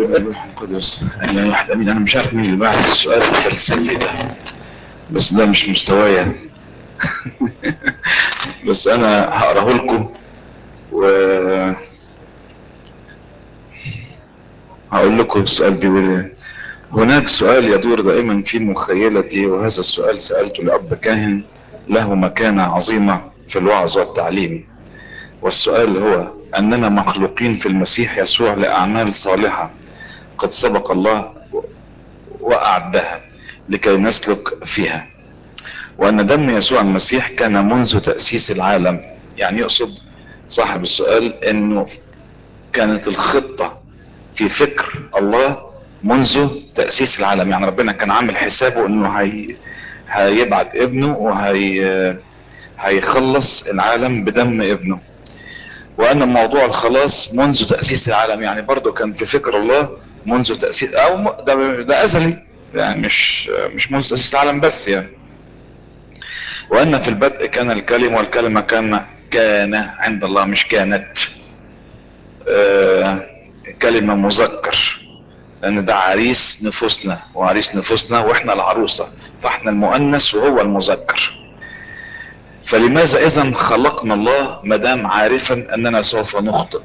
والروح القدس انا واحد امين انا مش عارف مين اللي بعت السؤال الفلسفي ده بس ده مش مستوايا بس انا هقراه لكم و هقول لكم السؤال بيقول هناك سؤال يدور دائما في مخيلتي وهذا السؤال سألته لأب كاهن له مكانة عظيمة في الوعظ والتعليم والسؤال هو أننا مخلوقين في المسيح يسوع لأعمال صالحة قد سبق الله وأعدها لكي نسلك فيها وأن دم يسوع المسيح كان منذ تأسيس العالم يعني يقصد صاحب السؤال أنه كانت الخطة في فكر الله منذ تأسيس العالم يعني ربنا كان عامل حسابه انه هي هيبعت ابنه وهي هيخلص العالم بدم ابنه وان موضوع الخلاص منذ تأسيس العالم يعني برضه كان في فكر الله منذ تأسيس او ده, ده ازلي يعني مش مش منذ تأسيس العالم بس يعني وان في البدء كان الكلمة والكلمة كان كان عند الله مش كانت آه كلمة مذكر لان ده عريس نفوسنا وعريس نفوسنا واحنا العروسة فاحنا المؤنث وهو المذكر فلماذا اذا خلقنا الله مدام عارفا اننا سوف نخطئ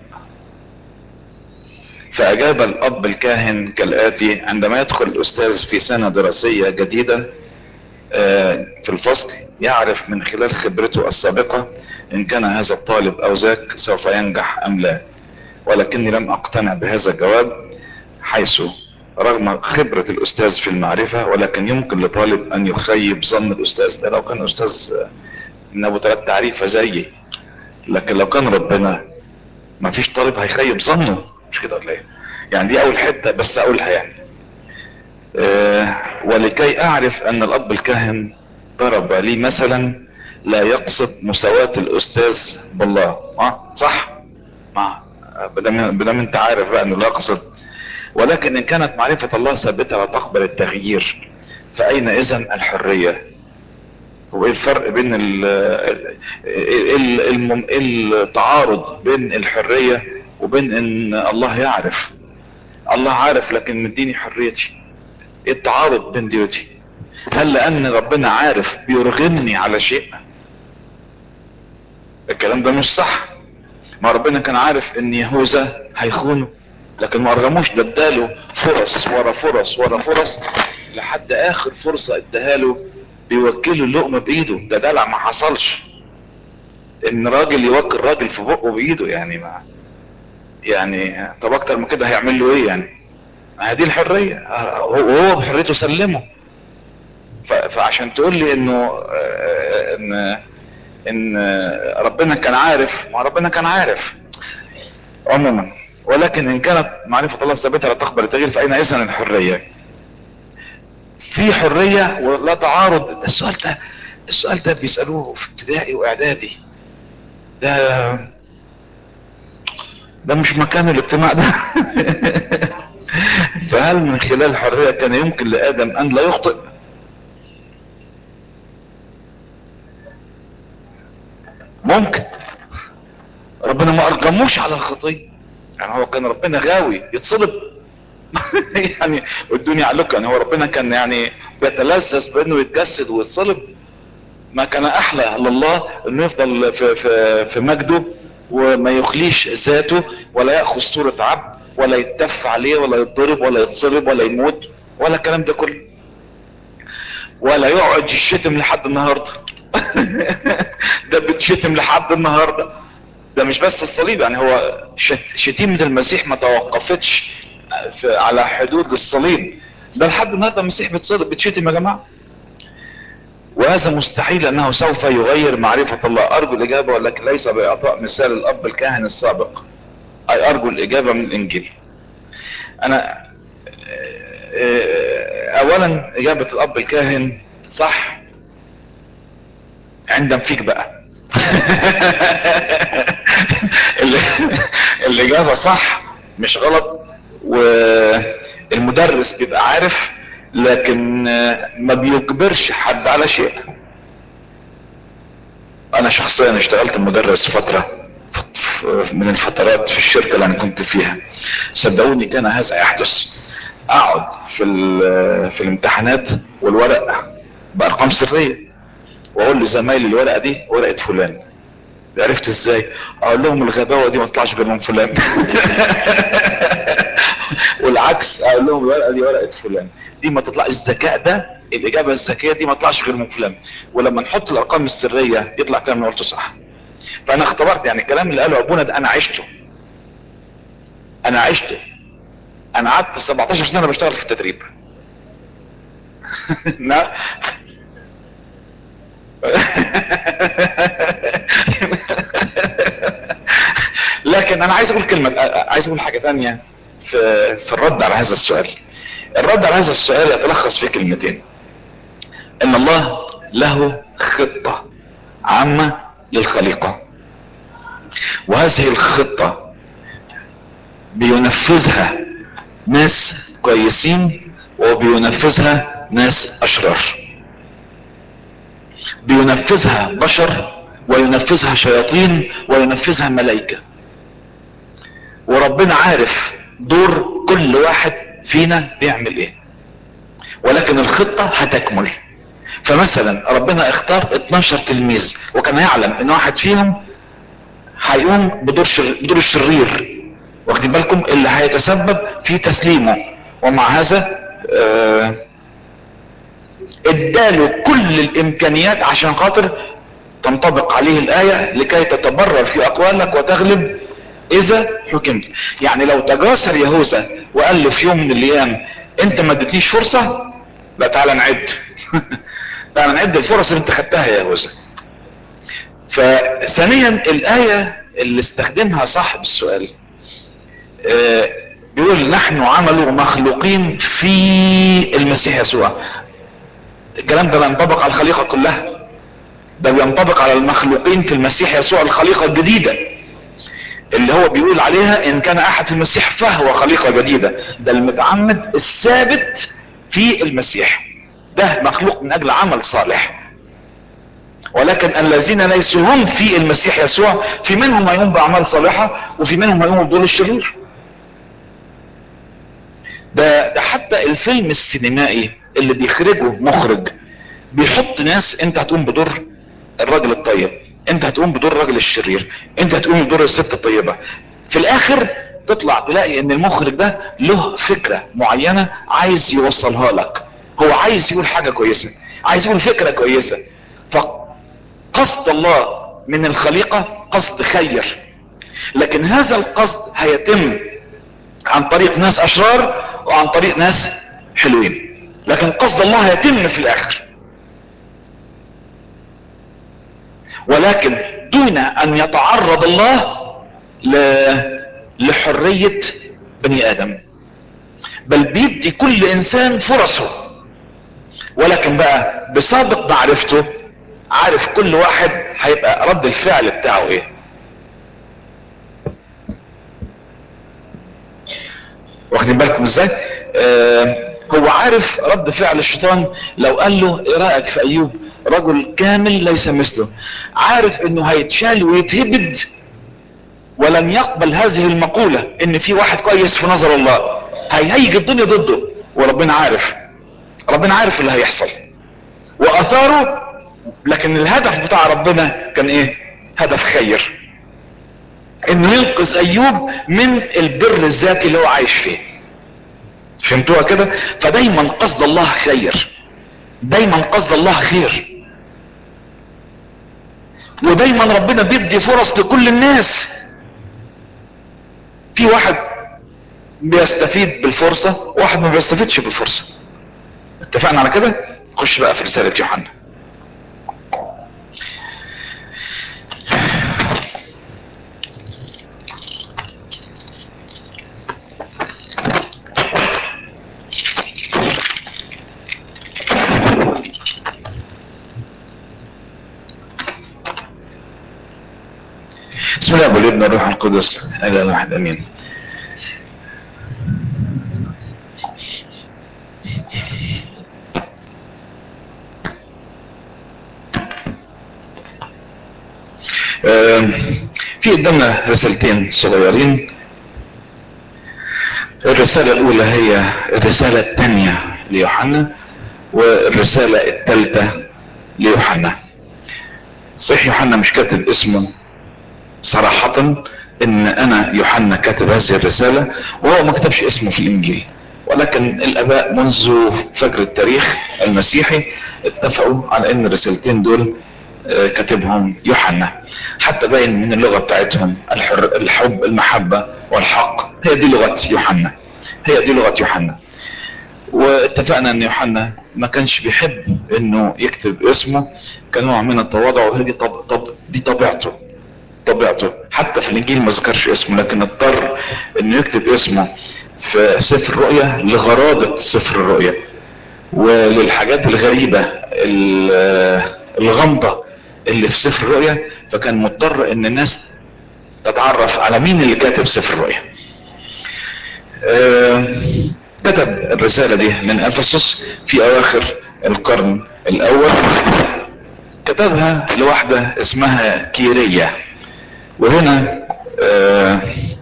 فاجاب الاب الكاهن كالاتي عندما يدخل الاستاذ في سنة دراسية جديدة في الفصل يعرف من خلال خبرته السابقة ان كان هذا الطالب او ذاك سوف ينجح ام لا ولكني لم اقتنع بهذا الجواب حيث رغم خبرة الاستاذ في المعرفة ولكن يمكن لطالب ان يخيب ظن الاستاذ ده لو كان استاذ من ابو ثلاث تعريفة زيي لكن لو كان ربنا ما فيش طالب هيخيب ظنه مش كده ولا ايه يعني دي اول حتة بس اقولها يعني أه ولكي اعرف ان الاب الكاهن ضرب لي مثلا لا يقصد مساواة الاستاذ بالله اه صح ما بدام انت عارف بقى انه لا يقصد ولكن ان كانت معرفة الله ثابتة لا تقبل التغيير فاين اذا الحرية هو ايه الفرق بين ال ال التعارض بين الحرية وبين ان الله يعرف الله عارف لكن مديني حريتي ايه التعارض بين دي ودي هل لان ربنا عارف بيرغمني على شيء الكلام ده مش صح ما ربنا كان عارف ان يهوذا هيخونه لكن ما ارغموش ده اداله فرص ورا فرص ورا فرص لحد اخر فرصة اداها له بيوكله اللقمة بايده ده دلع ما حصلش ان راجل يوكل راجل في بقه بايده يعني ما يعني طب اكتر من كده هيعمل له ايه يعني ما هي دي الحرية وهو بحريته سلمه فعشان تقول لي انه ان ان ربنا كان عارف ما ربنا كان عارف عموما ولكن ان كانت معرفة الله ثابتة لا تقبل التغيير فاين اذن الحرية في حرية ولا تعارض ده السؤال ده السؤال ده بيسألوه في ابتدائي واعدادي ده ده مش مكان الاجتماع ده فهل من خلال الحرية كان يمكن لآدم أن لا يخطئ ممكن ربنا ما أرجموش على الخطية يعني هو كان ربنا غاوي يتصلب يعني والدنيا عليك يعني هو ربنا كان يعني بيتلذذ بانه يتجسد ويتصلب ما كان احلى لله انه يفضل في, في, في مجده وما يخليش ذاته ولا ياخذ صورة عبد ولا يتف عليه ولا يتضرب ولا يتصلب ولا يموت ولا الكلام ده كله ولا يقعد يشتم لحد النهارده ده بتشتم لحد النهارده ده مش بس الصليب يعني هو شتيمة المسيح ما توقفتش على حدود الصليب ده لحد النهارده المسيح بيتصلب بتشتم يا جماعه وهذا مستحيل انه سوف يغير معرفة الله ارجو الاجابة ولكن ليس باعطاء مثال الاب الكاهن السابق اي ارجو الاجابة من الانجيل انا اولا اجابة الاب الكاهن صح عندما فيك بقى الاجابة صح مش غلط والمدرس بيبقى عارف لكن ما بيجبرش حد على شيء انا شخصيا اشتغلت مدرس فترة من الفترات في الشركة اللي انا كنت فيها صدقوني كان هذا يحدث اقعد في في الامتحانات والورق بارقام سرية واقول لزمايلي الورقة دي ورقة فلان عرفت ازاي اقول لهم الغباوة دي ما تطلعش غير من فلان والعكس اقول لهم الورقة دي ورقة فلان دي ما تطلع الذكاء ده الاجابة الذكية دي ما تطلعش غير من فلان ولما نحط الارقام السرية يطلع كلام اللي قلته صح فانا اختبرت يعني الكلام اللي قاله ابونا ده انا عشته انا عشته انا قعدت 17 سنة بشتغل في التدريب نعم لكن انا عايز اقول كلمة عايز اقول حاجة تانية في, في الرد على هذا السؤال الرد على هذا السؤال يتلخص في كلمتين ان الله له خطة عامة للخليقة وهذه الخطة بينفذها ناس كويسين وبينفذها ناس اشرار بينفذها بشر وينفذها شياطين وينفذها ملائكة وربنا عارف دور كل واحد فينا بيعمل ايه ولكن الخطة هتكمل فمثلا ربنا اختار 12 تلميذ وكان يعلم ان واحد فيهم هيقوم بدور, شر... بدور الشرير واخدين بالكم اللي هيتسبب في تسليمه ومع هذا آه اداله كل الامكانيات عشان خاطر تنطبق عليه الاية لكي تتبرر في اقوالك وتغلب اذا حكمت يعني لو تجاسر يهوذا وقال له في يوم من الايام انت ما اديتنيش فرصة لا تعالى نعد تعالى نعد الفرص اللي انت خدتها يا يهوذا فثانيا الاية اللي استخدمها صاحب السؤال آه بيقول نحن عمل مخلوقين في المسيح يسوع الكلام ده لا ينطبق على الخليقة كلها ده بينطبق على المخلوقين في المسيح يسوع الخليقة الجديدة اللي هو بيقول عليها ان كان احد في المسيح فهو خليقة جديدة ده المتعمد الثابت في المسيح ده مخلوق من اجل عمل صالح ولكن الذين ليسوا هم في المسيح يسوع في منهم هيقوم باعمال صالحة وفي منهم هيقوم بدور الشرير ده, ده حتى الفيلم السينمائي اللي بيخرجه مخرج بيحط ناس انت هتقوم بدور الراجل الطيب انت هتقوم بدور الراجل الشرير انت هتقوم بدور الست الطيبة في الاخر تطلع تلاقي ان المخرج ده له فكرة معينة عايز يوصلها لك هو عايز يقول حاجة كويسة عايز يقول فكرة كويسة فقصد الله من الخليقة قصد خير لكن هذا القصد هيتم عن طريق ناس اشرار وعن طريق ناس حلوين لكن قصد الله هيتم في الاخر ولكن دون ان يتعرض الله ل... لحرية بني ادم بل بيدي كل انسان فرصه ولكن بقى بسابق معرفته عارف كل واحد هيبقى رد الفعل بتاعه ايه واخدين بالكم ازاي آه هو عارف رد فعل الشيطان لو قال له ايه رايك في ايوب رجل كامل ليس مثله عارف انه هيتشال ويتهبد ولن يقبل هذه المقولة ان في واحد كويس في نظر الله هيهيج الدنيا ضده وربنا عارف ربنا عارف اللي هيحصل واثاره لكن الهدف بتاع ربنا كان ايه هدف خير انه ينقذ ايوب من البر الذاتي اللي هو عايش فيه فهمتوها كده فدايما قصد الله خير دايما قصد الله خير ودايما ربنا بيدي فرص لكل الناس في واحد بيستفيد بالفرصة واحد ما بيستفيدش بالفرصة اتفقنا على كده خش بقى في رسالة يوحنا بسم الله والابن الروح القدس اله واحد امين في قدامنا رسالتين صغيرين الرسالة الأولى هي الرسالة الثانية ليوحنا والرسالة الثالثة ليوحنا صحيح يوحنا مش كاتب اسمه صراحة ان انا يوحنا كاتب هذه الرسالة وهو ما كتبش اسمه في الانجيل ولكن الاباء منذ فجر التاريخ المسيحي اتفقوا على ان الرسالتين دول كاتبهم يوحنا حتى باين من اللغة بتاعتهم الحر الحب المحبة والحق هي دي لغة يوحنا هي دي لغة يوحنا واتفقنا ان يوحنا ما كانش بيحب انه يكتب اسمه كنوع من التواضع وهي دي طب طب دي طبيعته طبيعته حتى في الانجيل ما ذكرش اسمه لكن اضطر انه يكتب اسمه في سفر الرؤيا لغرابة سفر الرؤيا وللحاجات الغريبة الغامضة اللي في سفر الرؤيا فكان مضطر ان الناس تتعرف على مين اللي كاتب سفر الرؤيا آه كتب الرسالة دي من افسس في اواخر القرن الاول كتبها لواحدة اسمها كيرية وهنا آه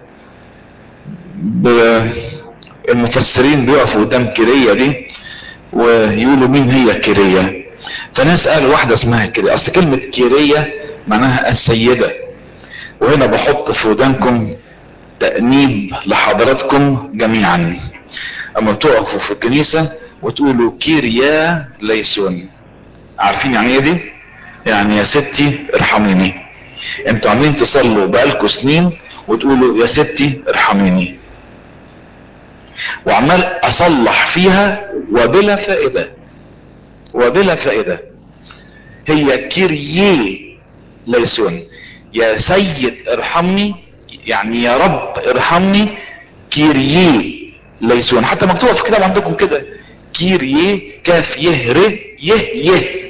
المفسرين بيقفوا قدام كيرية دي ويقولوا مين هي كيرية فناس قالوا واحدة اسمها كيرية اصل كلمة كيرية معناها السيدة وهنا بحط في ودانكم تأنيب لحضراتكم جميعا اما تقفوا في الكنيسة وتقولوا كيريا ليسون عارفين يعني ايه دي يعني يا ستي ارحميني انتوا عاملين تصلوا بقالكوا سنين وتقولوا يا ستي ارحميني وعمال اصلح فيها وبلا فائدة وبلا فائدة هي كيريي ليسون يا سيد ارحمني يعني يا رب ارحمني كيريي ليسون حتى مكتوبة في كتاب عندكم كده كيريي كاف يه ر يه يه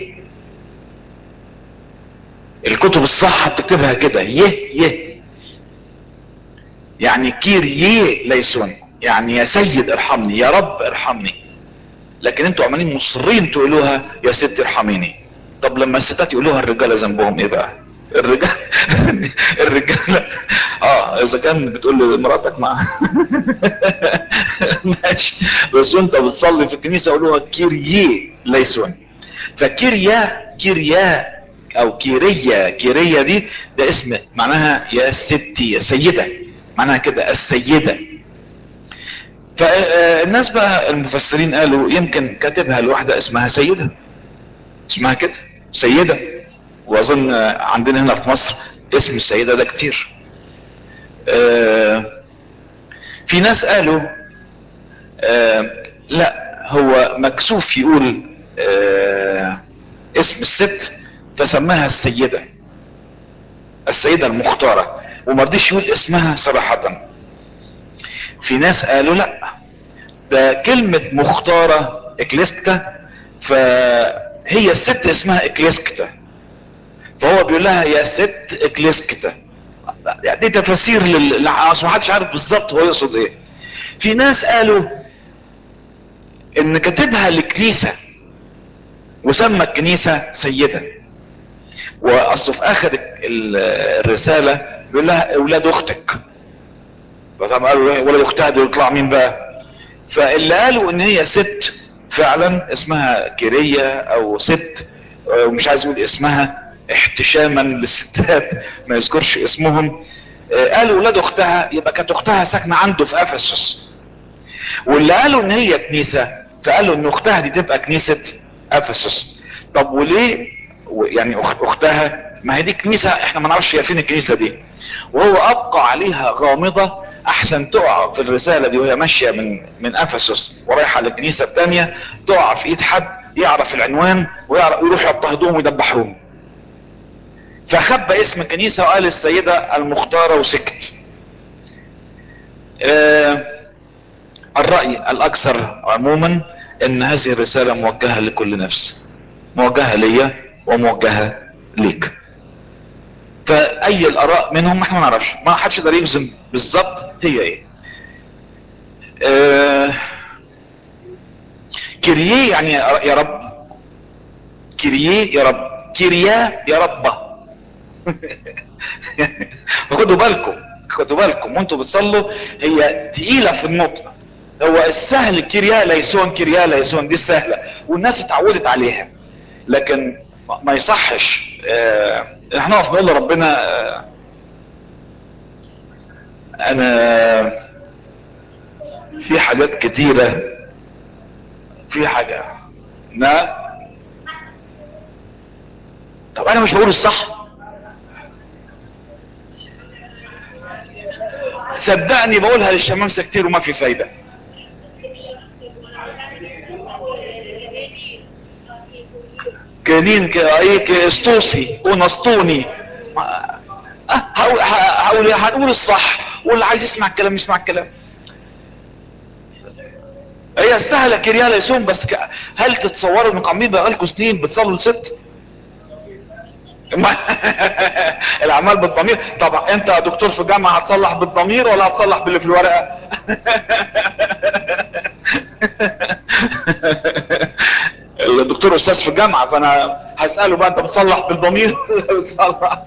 الكتب الصح بتكتبها كده يه يه يعني كيريي ليسون يعني يا سيد ارحمني يا رب ارحمني لكن انتوا عمالين مصرين تقولوها يا ست ارحميني طب لما الستات يقولوها الرجاله ذنبهم ايه بقى الرجال الرجاله اه اذا كان بتقول لمراتك مع ماشي بس انت بتصلي في الكنيسه قولوها كيريي ليسون فكيريا كيريا او كيريا كيريا دي ده اسم معناها يا ستي يا سيده معناها كده السيده فالناس بقى المفسرين قالوا يمكن كاتبها لواحدة اسمها سيدة اسمها كده سيدة واظن عندنا هنا في مصر اسم السيدة ده كتير في ناس قالوا لا هو مكسوف يقول اسم الست فسماها السيدة السيدة المختارة ومرضيش يقول اسمها صراحة في ناس قالوا لا ده كلمة مختارة اكليسكتا فهي الست اسمها اكليسكتا فهو بيقول لها يا ست اكليسكتا يعني دي تفاسير لل ما حدش عارف بالظبط هو يقصد ايه في ناس قالوا ان كاتبها لكنيسة وسمى الكنيسة سيدة واصله في اخر الرسالة بيقول لها اولاد اختك فطبعا قالوا ولد اختها دي يطلع مين بقى فاللي قالوا ان هي ست فعلا اسمها كيرية او ست ومش عايز يقول اسمها احتشاما للستات ما يذكرش اسمهم قالوا ولاد اختها يبقى كانت اختها ساكنة عنده في افسس واللي قالوا ان هي كنيسة فقالوا ان اختها دي تبقى كنيسة افسس طب وليه يعني اختها ما هي دي كنيسة احنا ما نعرفش هي فين الكنيسة دي وهو ابقى عليها غامضة احسن تقع في الرسالة دي وهي ماشية من من افسس ورايحة للكنيسة التانية تقع في ايد حد يعرف العنوان ويعرف يروح يضطهدوهم ويدبحوهم فخبى اسم الكنيسة وقال السيدة المختارة وسكت آه الرأي الاكثر عموما ان هذه الرسالة موجهة لكل نفس موجهة ليا وموجهة ليك فاي الاراء منهم احنا ما نعرفش ما حدش يقدر يجزم بالظبط هي ايه آه كريه يعني يا رب كريه يا رب كريا يا رب خدوا بالكم خدوا بالكم وانتوا بتصلوا هي تقيلة في النطق هو السهل كريا ليسون كريا ليسون دي السهلة والناس اتعودت عليها لكن ما يصحش اه احنا نقف نقول لربنا اه انا في حاجات كتيرة في حاجة لا طب انا مش بقول الصح صدقني بقولها للشمامسة كتير وما في فايدة كنين كايك اسطوسي ونسطوني هقول هقول هنقول الصح واللي عايز يسمع الكلام يسمع الكلام هي سهله كريا ليسون بس ك... هل تتصوروا انكم عاملين بقالكم سنين بتصلوا لست الاعمال بالضمير طبعا انت يا دكتور في الجامعه هتصلح بالضمير ولا هتصلح باللي في الورقه الدكتور استاذ في الجامعه فانا هساله بقى انت بتصلح بالضمير بتصلح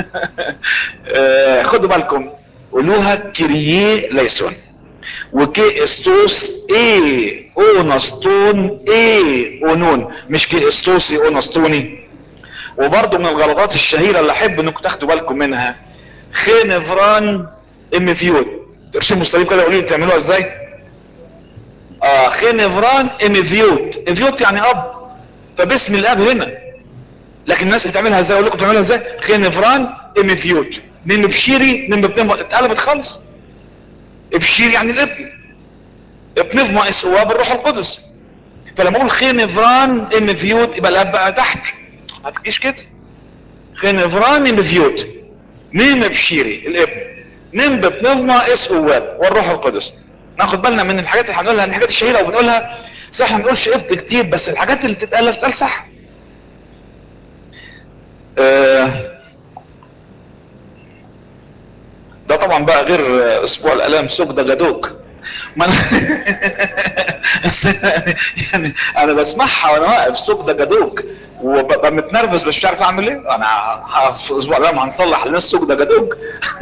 خدوا بالكم قولوها كرييه ليسون وكي استوس ايه اونستون ايه اونون مش كي استوسي اونستوني وبرضه من الغلطات الشهيره اللي احب انكم تاخدوا بالكم منها خينفران ام فيوت ارسموا الصليب كده قولوا لي بتعملوها ازاي اه خينفران ام فيوت فيوت يعني اب فباسم الاب هنا لكن الناس بتعملها ازاي اقول لكم بتعملها ازاي خينفران ام فيوت نم بشيري نم بنم اتقلبت خالص ابشير يعني الابن ابنفما اس هو بالروح القدس فلما اقول خينفران ام فيوت يبقى الاب بقى تحت ما تجيش كده خينفران ام فيوت نم بشيري الابن نم ببنفما اس اواب والروح القدس ناخد بالنا من الحاجات اللي هنقولها الحاجات الشهيره وبنقولها صح ما بنقولش ابط كتير بس الحاجات اللي بتتقال بتتقال صح آه ده طبعا بقى غير اسبوع الالام سوق ده جدوك ما أنا يعني انا بسمعها وانا واقف سوق ده جدوك وببقى متنرفز بس مش عارف اعمل ايه انا في اسبوع الالام هنصلح للناس سوق ده جدوك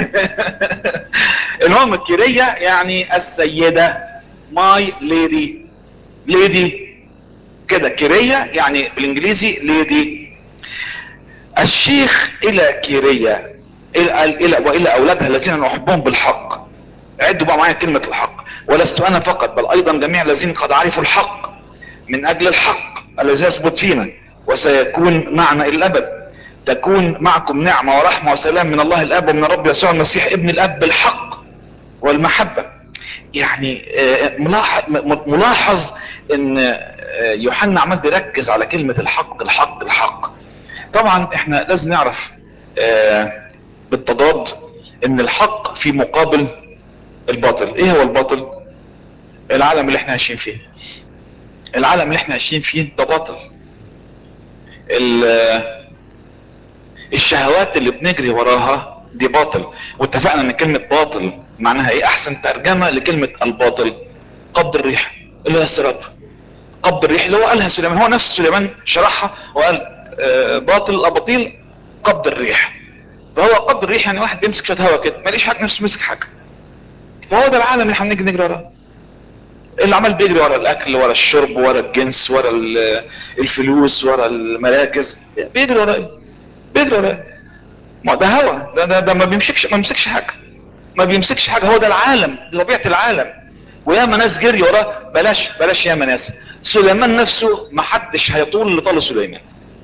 المهم الكيرية يعني السيدة ماي ليدي ليدي كده كيرية يعني بالانجليزي ليدي الشيخ الى كيرية الى الى والى اولادها الذين نحبهم بالحق عدوا بقى معايا كلمة الحق ولست انا فقط بل ايضا جميع الذين قد عرفوا الحق من اجل الحق الذي يثبت فينا وسيكون معنا الى الابد تكون معكم نعمة ورحمة وسلام من الله الاب ومن رب يسوع المسيح ابن الاب بالحق والمحبة يعني ملاحظ ان يوحنا عمال بيركز على كلمة الحق الحق الحق طبعا احنا لازم نعرف بالتضاد ان الحق في مقابل الباطل ايه هو الباطل العالم اللي احنا عايشين فيه العالم اللي احنا عايشين فيه ده باطل الشهوات اللي بنجري وراها دي باطل واتفقنا ان كلمة باطل معناها ايه احسن ترجمة لكلمة الباطل قبض الريح اللي هي السراب قبض الريح اللي هو قالها سليمان هو نفس سليمان شرحها وقال آه باطل الاباطيل قبض الريح فهو قبض الريح يعني واحد بيمسك شويه هوا كده ماليش حاجه نفسه مسك حاجه فهو ده العالم اللي احنا بنجري نجري وراه اللي عمال بيجري ورا الاكل ورا الشرب ورا الجنس ورا الفلوس ورا المراكز بيجري ورا ايه بيجري ورا ايه ما ده هوا ده, ده, ده ما بيمسكش ما بيمسكش حاجه ما بيمسكش حاجه هو ده العالم دي طبيعه العالم وياما ناس جري وراه بلاش بلاش ياما ناس سليمان نفسه ما حدش هيطول اللي طال سليمان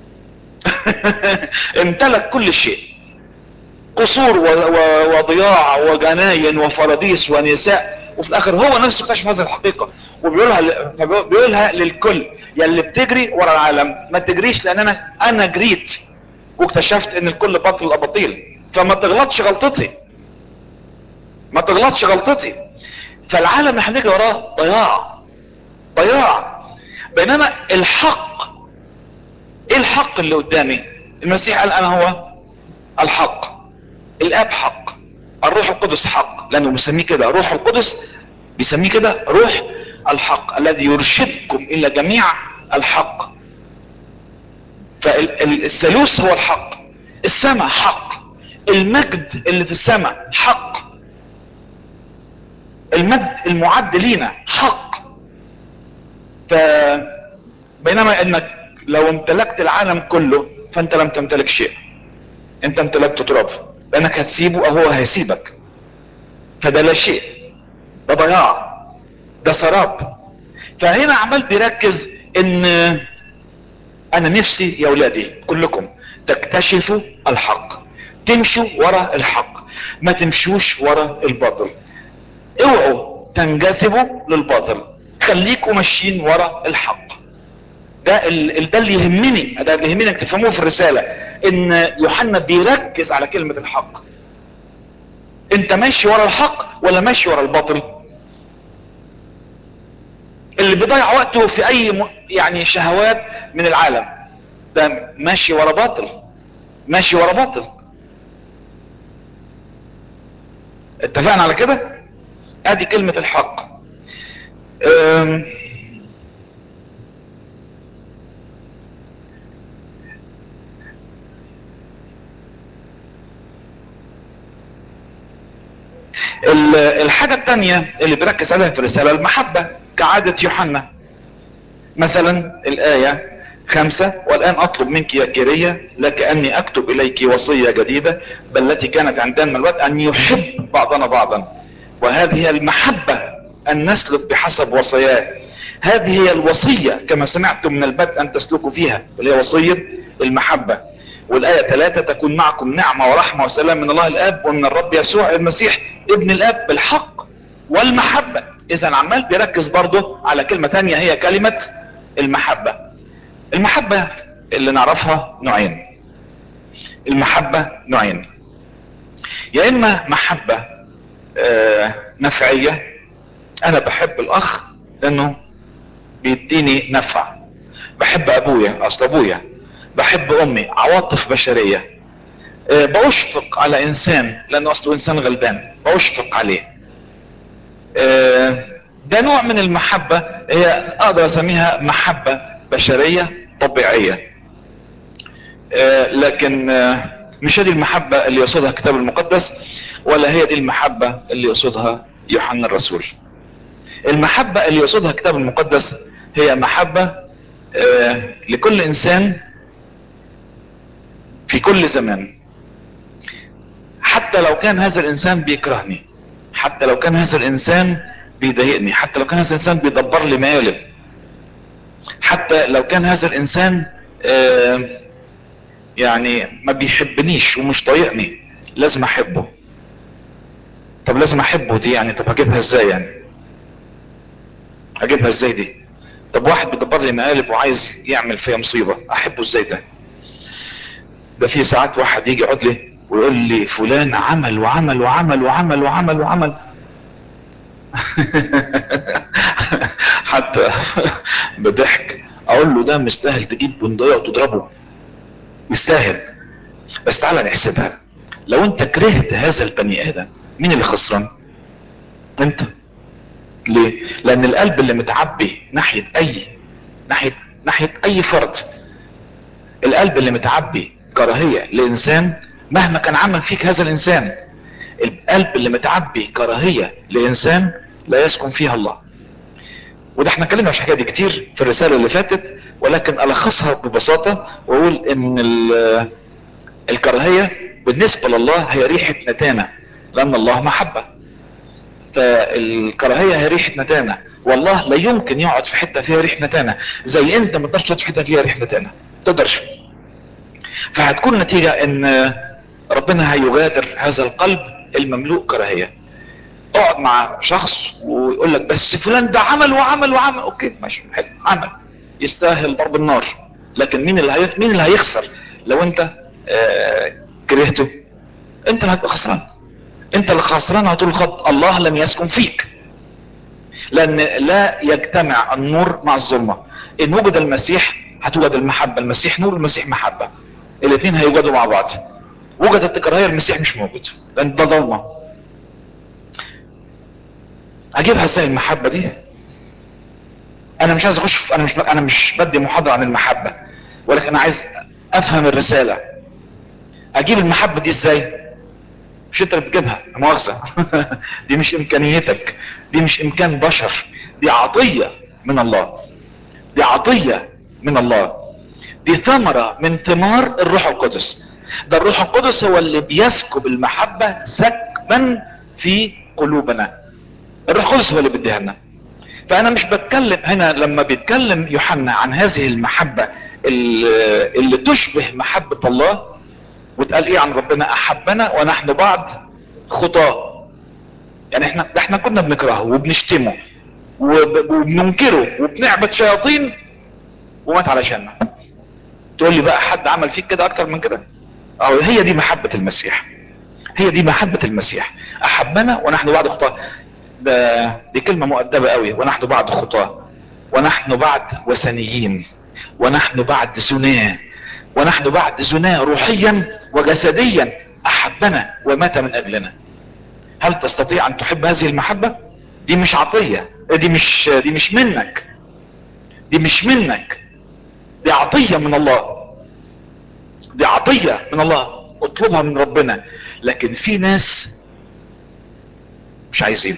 امتلك كل شيء قصور وضياع وجناين وفراديس ونساء وفي الاخر هو نفسه اكتشف هذه الحقيقة وبيقولها بيقولها للكل يا اللي بتجري ورا العالم ما تجريش لان انا انا جريت واكتشفت ان الكل باطل الاباطيل فما تغلطش غلطتي ما تغلطش غلطتي فالعالم اللي هنجري وراه ضياع ضياع بينما الحق ايه الحق اللي قدامي المسيح قال انا هو الحق الاب حق الروح القدس حق لانه بيسميه كده روح القدس بيسميه كده روح الحق الذي يرشدكم الى جميع الحق فالثالوث هو الحق السماء حق المجد اللي في السماء حق المجد المعد لينا حق ف بينما انك لو امتلكت العالم كله فانت لم تمتلك شيء انت امتلكت تراب لانك هتسيبه او هو هيسيبك فده لا شيء ده ضياع ده سراب فهنا عمال بيركز ان انا نفسي يا ولادي كلكم تكتشفوا الحق تمشوا ورا الحق ما تمشوش ورا الباطل اوعوا تنجذبوا للباطل خليكم ماشيين ورا الحق ده ال... ده اللي يهمني ده اللي يهمني انك تفهموه في الرسالة ان يوحنا بيركز على كلمة الحق انت ماشي ورا الحق ولا ماشي ورا الباطل اللي بيضيع وقته في اي م... يعني شهوات من العالم ده ماشي ورا باطل ماشي ورا باطل اتفقنا على كده ادي كلمة الحق أم... الحاجة التانية اللي بيركز عليها في الرسالة المحبة كعادة يوحنا مثلا الآية خمسة والآن أطلب منك يا كيرية لكأني أكتب إليك وصية جديدة بل التي كانت عندنا الوقت أن يحب بعضنا بعضا وهذه هي المحبة أن نسلك بحسب وصاياه هذه هي الوصية كما سمعتم من البدء أن تسلكوا فيها اللي هي وصية المحبة والآية ثلاثة تكون معكم نعمة ورحمة وسلام من الله الآب ومن الرب يسوع المسيح ابن الآب بالحق والمحبة إذا عمال بيركز برضه على كلمة تانية هي كلمة المحبة المحبة اللي نعرفها نوعين المحبة نوعين يا إما محبة آه نفعية أنا بحب الأخ لأنه بيديني نفع بحب أبويا أصل أبويا بحب امي عواطف بشرية أه بأشفق على انسان لانه اصله انسان غلبان بأشفق عليه أه ده نوع من المحبة هي اقدر اسميها محبة بشرية طبيعية أه لكن مش هذه المحبة اللي يقصدها الكتاب المقدس ولا هي دي المحبة اللي يقصدها يوحنا الرسول المحبة اللي يقصدها الكتاب المقدس هي محبة لكل انسان في كل زمان حتى لو كان هذا الانسان بيكرهني حتى لو كان هذا الانسان بيضايقني حتى لو كان هذا الانسان بيدبر لي مقالب حتى لو كان هذا الانسان آه يعني ما بيحبنيش ومش طايقني لازم احبه طب لازم احبه دي يعني طب هجيبها ازاي يعني هجيبها ازاي دي طب واحد بيدبر لي مقالب وعايز يعمل فيها مصيبة احبه ازاي ده ده في ساعات واحد يجي يقعد لي ويقول لي فلان عمل وعمل وعمل وعمل وعمل وعمل حتى بضحك اقول له ده مستاهل تجيب بندقية وتضربه مستاهل بس تعالى نحسبها لو انت كرهت هذا البني ادم مين اللي خسران انت ليه لان القلب اللي متعبي ناحية اي ناحية ناحية اي فرد القلب اللي متعبي كراهية لإنسان مهما كان عمل فيك هذا الإنسان القلب اللي متعبي كراهية لإنسان لا يسكن فيها الله وده احنا اتكلمنا في الحكايه دي كتير في الرساله اللي فاتت ولكن الخصها ببساطه واقول ان الكراهيه بالنسبه لله هي ريحه نتانه لان الله محبه فالكراهيه هي ريحه نتانه والله لا يمكن يقعد في حته فيها ريح نتانه زي انت ما تقدرش تقعد في حته فيها ريح نتانه تقدرش فهتكون نتيجة ان ربنا هيغادر هذا القلب المملوء كراهية اقعد مع شخص ويقول لك بس فلان ده عمل وعمل وعمل اوكي ماشي حلو عمل يستاهل ضرب النار لكن مين اللي هي... مين اللي هيخسر لو انت آه كرهته انت اللي هتبقى خسران انت اللي خسران هتقول الخط الله لم يسكن فيك لان لا يجتمع النور مع الظلمة ان وجد المسيح هتوجد المحبة المسيح نور المسيح محبة الاثنين هيوجدوا مع بعض وجدت الكراهية المسيح مش موجود لان ده ضلمة اجيبها ازاي المحبة دي انا مش عايز اخش انا مش انا مش بدي محاضرة عن المحبة ولكن انا عايز افهم الرسالة اجيب المحبة دي ازاي مش انت اللي بتجيبها لا مؤاخذة دي مش امكانيتك دي مش امكان بشر دي عطية من الله دي عطية من الله دي ثمرة من ثمار الروح القدس ده الروح القدس هو اللي بيسكب المحبة سكبا في قلوبنا الروح القدس هو اللي بيديها لنا فانا مش بتكلم هنا لما بيتكلم يوحنا عن هذه المحبة اللي, اللي تشبه محبة الله وتقال ايه عن ربنا احبنا ونحن بعد خطاه يعني احنا ده احنا كنا بنكرهه وبنشتمه وب- وبننكره وبنعبد شياطين ومات علشاننا تقول لي بقى حد عمل فيك كده اكتر من كده اه هي دي محبة المسيح هي دي محبة المسيح احبنا ونحن بعد خطاه ده دي كلمة مؤدبة قوي ونحن بعد خطاه ونحن بعد وثنيين ونحن بعد زناه ونحن بعد زناه روحيا وجسديا احبنا ومات من اجلنا هل تستطيع ان تحب هذه المحبة دي مش عطية دي مش دي مش منك دي مش منك دي عطية من الله دي عطية من الله اطلبها من ربنا لكن في ناس مش عايزين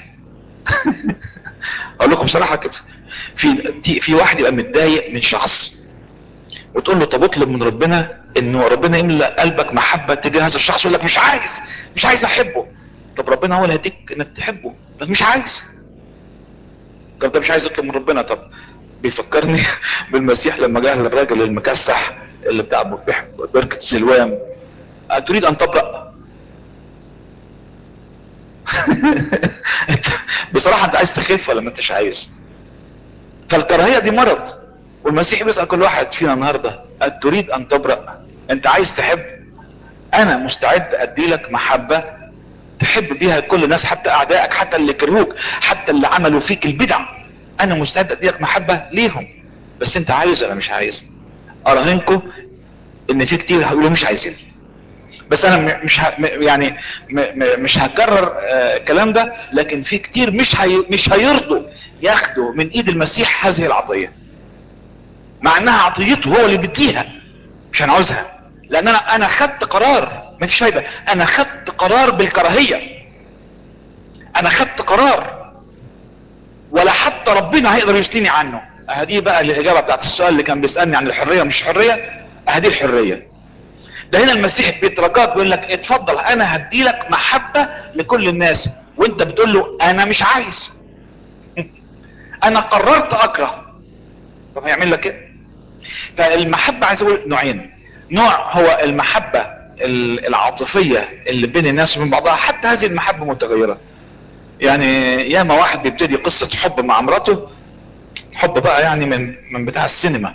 اقول لكم بصراحة كده في دي- في واحد يبقى متضايق من شخص وتقول له طب اطلب من ربنا انه ربنا يملأ قلبك محبة تجاه هذا الشخص يقول لك مش عايز مش عايز احبه طب ربنا هو اللي هيديك انك تحبه بس مش عايز طب ده مش عايز يطلب من ربنا طب بيفكرني بالمسيح لما جاء للراجل المكسح اللي بتاع بح- بركة سلوان قال تريد ان تبرأ انت بصراحة انت عايز تخف ولا ما انتش عايز فالكراهية دي مرض والمسيح بيسأل كل واحد فينا النهاردة قال تريد ان تبرأ انت عايز تحب انا مستعد ادي لك محبة تحب بيها كل الناس حتى اعدائك حتى اللي كرهوك حتى اللي عملوا فيك البدع انا مستعد ادي لك محبة ليهم بس انت عايز ولا مش عايز اراهنكم ان في كتير هيقولوا مش عايزين بس انا م- مش ه... م- يعني م... م... مش هكرر آه، الكلام ده لكن في كتير مش هي... مش هيرضوا ياخدوا من ايد المسيح هذه العطيه مع انها عطيته هو اللي بيديها مش هنعوزها لان انا انا خدت قرار مفيش فايده انا خدت قرار بالكراهيه انا خدت قرار ولا حتى ربنا هيقدر يشتني عنه هذه بقى الاجابه بتاعت السؤال اللي كان بيسالني عن الحريه مش حريه هذه الحريه ده هنا المسيح بيترجاك بيقول لك اتفضل انا هدي لك محبه لكل الناس وانت بتقول له انا مش عايز انا قررت اكره طب هيعمل لك ايه فالمحبه عايز اقول نوعين نوع هو المحبه ال- العاطفيه اللي بين الناس وبين بعضها حتى هذه المحبه متغيره يعني ياما واحد بيبتدي قصه حب مع مراته حب بقى يعني من من بتاع السينما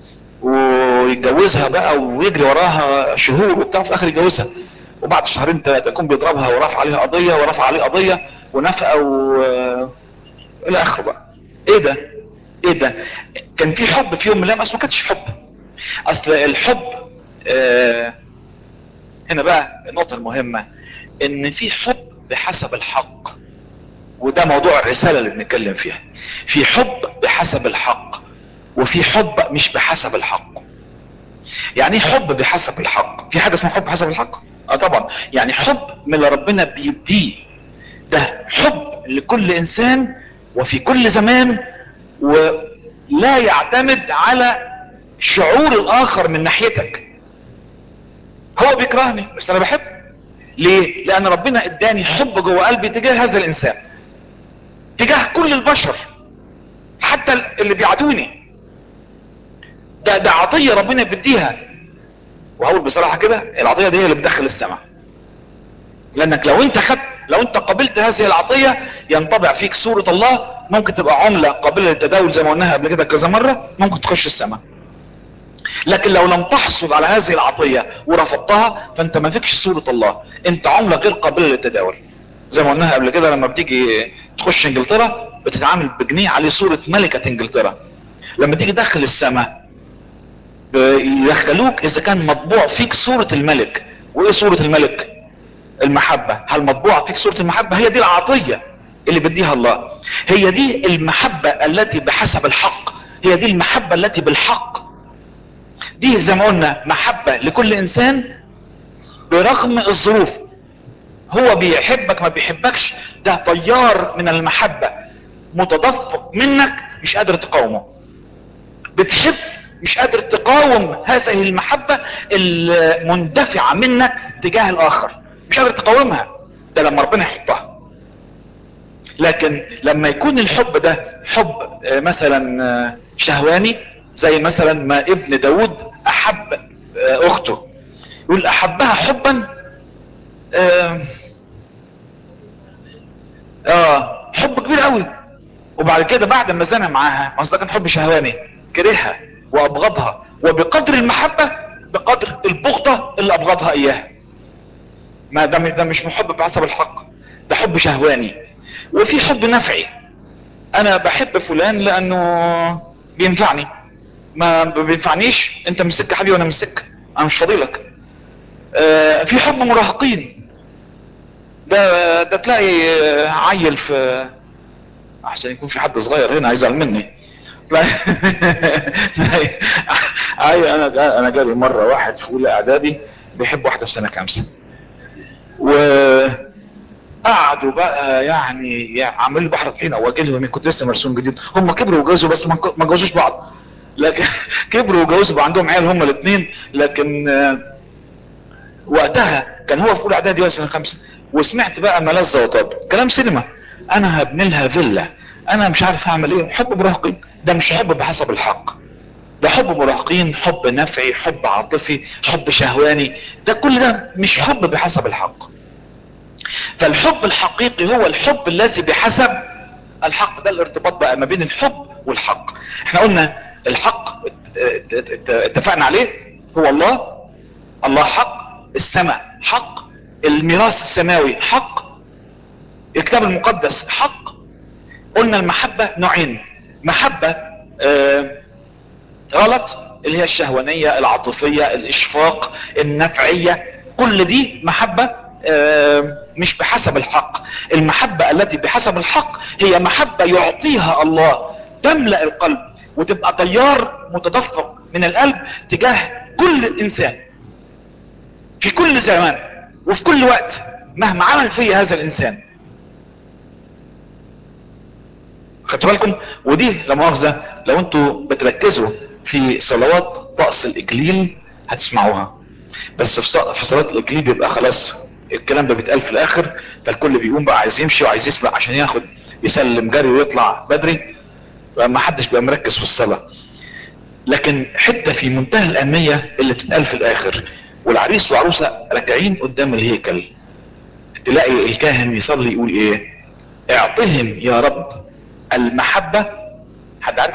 ويتجوزها بقى ويجري وراها شهور وبتاع في الاخر يتجوزها وبعد شهرين ثلاثه يكون بيضربها ورفع عليها قضيه ورفع عليه قضيه ونفقه و الى اخره بقى ايه ده ايه ده كان في حب في يوم من الايام اصل ما كانش حب اصل الحب آه هنا بقى النقطه المهمه ان في حب بحسب الحق وده موضوع الرساله اللي بنتكلم فيها في حب بحسب الحق وفي حب مش بحسب الحق يعني ايه حب بحسب الحق في حاجه اسمها حب بحسب الحق اه طبعا يعني حب من اللي ربنا بيديه ده حب لكل انسان وفي كل زمان ولا يعتمد على شعور الاخر من ناحيتك هو بيكرهني بس انا بحب ليه لان ربنا اداني حب جوه قلبي تجاه هذا الانسان تجاه كل البشر حتى اللي بيعادوني ده ده عطيه ربنا بيديها وهقول بصراحه كده العطيه دي هي اللي بتدخل السماء لانك لو انت خدت لو انت قبلت هذه العطيه ينطبع فيك صوره الله ممكن تبقى عمله قابله للتداول زي ما قلناها قبل كده كذا مره ممكن تخش السماء لكن لو لم تحصل على هذه العطيه ورفضتها فانت ما فيكش صوره الله انت عمله غير قابله للتداول زي ما قلناها قبل كده لما بتيجي تخش انجلترا بتتعامل بجنيه عليه صوره ملكه انجلترا لما تيجي داخل السماء يدخلوك اذا كان مطبوع فيك صورة الملك وايه صورة الملك المحبة هل مطبوع فيك صورة المحبة هي دي العطية اللي بديها الله هي دي المحبة التي بحسب الحق هي دي المحبة التي بالحق دي زي ما قلنا محبة لكل انسان برغم الظروف هو بيحبك ما بيحبكش ده طيار من المحبة متدفق منك مش قادر تقاومه بتحب مش قادر تقاوم هذه المحبة المندفعة منك تجاه الاخر مش قادر تقاومها ده لما ربنا يحطها لكن لما يكون الحب ده حب آه، مثلا آه، شهواني زي مثلا ما ابن داود احب آه، اخته يقول احبها حبا آه, اه حب كبير قوي وبعد كده بعد ما زنى معاها ما أصل ده كان حب شهواني كرهها وابغضها وبقدر المحبة بقدر البغضة اللي ابغضها اياها ما ده ده مش محب بحسب الحق ده حب شهواني وفي حب نفعي انا بحب فلان لانه بينفعني ما بينفعنيش انت من سكه حبيبي وانا من سكه انا مش فاضيلك آه في حب مراهقين ده ده تلاقي آه، عيل في احسن يكون في حد صغير هنا هيزعل مني تلاقي تلاقي ايوه انا انا جالي مره واحد في اولى اعدادي بيحب واحده في سنه خمسه وقعدوا بقى يعني يعني عاملين بحر طحينه واجلهم كنت لسه مرسوم جديد هم كبروا وجوزوا بس ما ما جوزوش بعض لكن كبروا وجوزوا بقى عندهم عيال هم الاثنين لكن آه، وقتها كان هو في اولى اعدادي ولا سنه خمسه وسمعت بقى ملذه وطاب كلام سينما انا هبني لها فيلا انا مش عارف هعمل ايه حب مراهقين ده مش حب بحسب الحق ده حب مراهقين حب نفعي حب عاطفي حب شهواني ده كل ده مش حب بحسب الحق فالحب الحقيقي هو الحب الذي بحسب الحق ده الارتباط بقى ما بين الحب والحق احنا قلنا الحق ات- ات- ات- اتفقنا عليه هو الله الله حق السماء حق الميراث السماوي حق الكتاب المقدس حق قلنا المحبة نوعين محبة آه غلط اللي هي الشهوانية العاطفية الاشفاق النفعية كل دي محبة آه، مش بحسب الحق المحبة التي بحسب الحق هي محبة يعطيها الله تملأ القلب وتبقى تيار متدفق من القلب تجاه كل انسان في كل زمان وفي كل وقت مهما عمل فيه هذا الانسان خدتوا بالكم ودي لا مؤاخذه لو انتوا بتركزوا في صلوات طقس الاكليل هتسمعوها بس في ص- في صلاه الاكليل بيبقى خلاص الكلام ده بيتقال في الاخر فالكل بيقوم بقى عايز يمشي وعايز يسبق عشان ياخد يسلم جري ويطلع بدري فما حدش بقى مركز في الصلاه لكن حته في منتهى الاهميه اللي بتتقال في الاخر والعريس والعروسه راكعين قدام الهيكل تلاقي الكاهن يصلي يقول ايه اعطهم يا رب المحبة حد عارف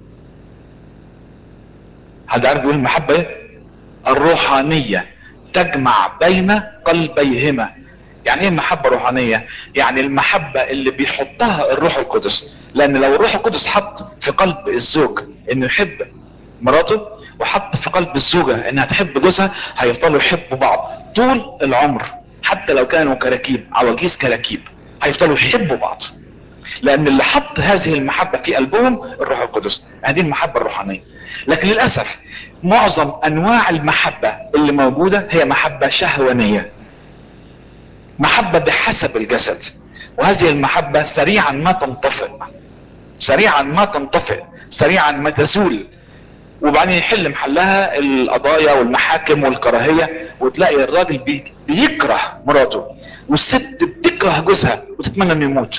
حد عارف يقول المحبة ايه الروحانية تجمع بين قلبيهما يعني ايه المحبة الروحانية يعني المحبة اللي بيحطها الروح القدس لان لو الروح القدس حط في قلب الزوج انه يحب مراته وحط في قلب الزوجة انها تحب جوزها هيفضلوا يحبوا بعض طول العمر حتى لو كانوا كراكيب عواجيز كراكيب هيفضلوا يحبوا بعض لان اللي حط هذه المحبة في قلبهم الروح القدس هذه المحبة الروحانية لكن للأسف معظم انواع المحبة اللي موجودة هي محبة شهوانية محبة بحسب الجسد وهذه المحبة سريعا ما تنطفئ سريعا ما تنطفئ سريعا ما تزول وبعدين يحل محلها القضايا والمحاكم والكراهية وتلاقي الراجل بي- بيكره مراته والست بتكره جوزها وتتمنى انه يموت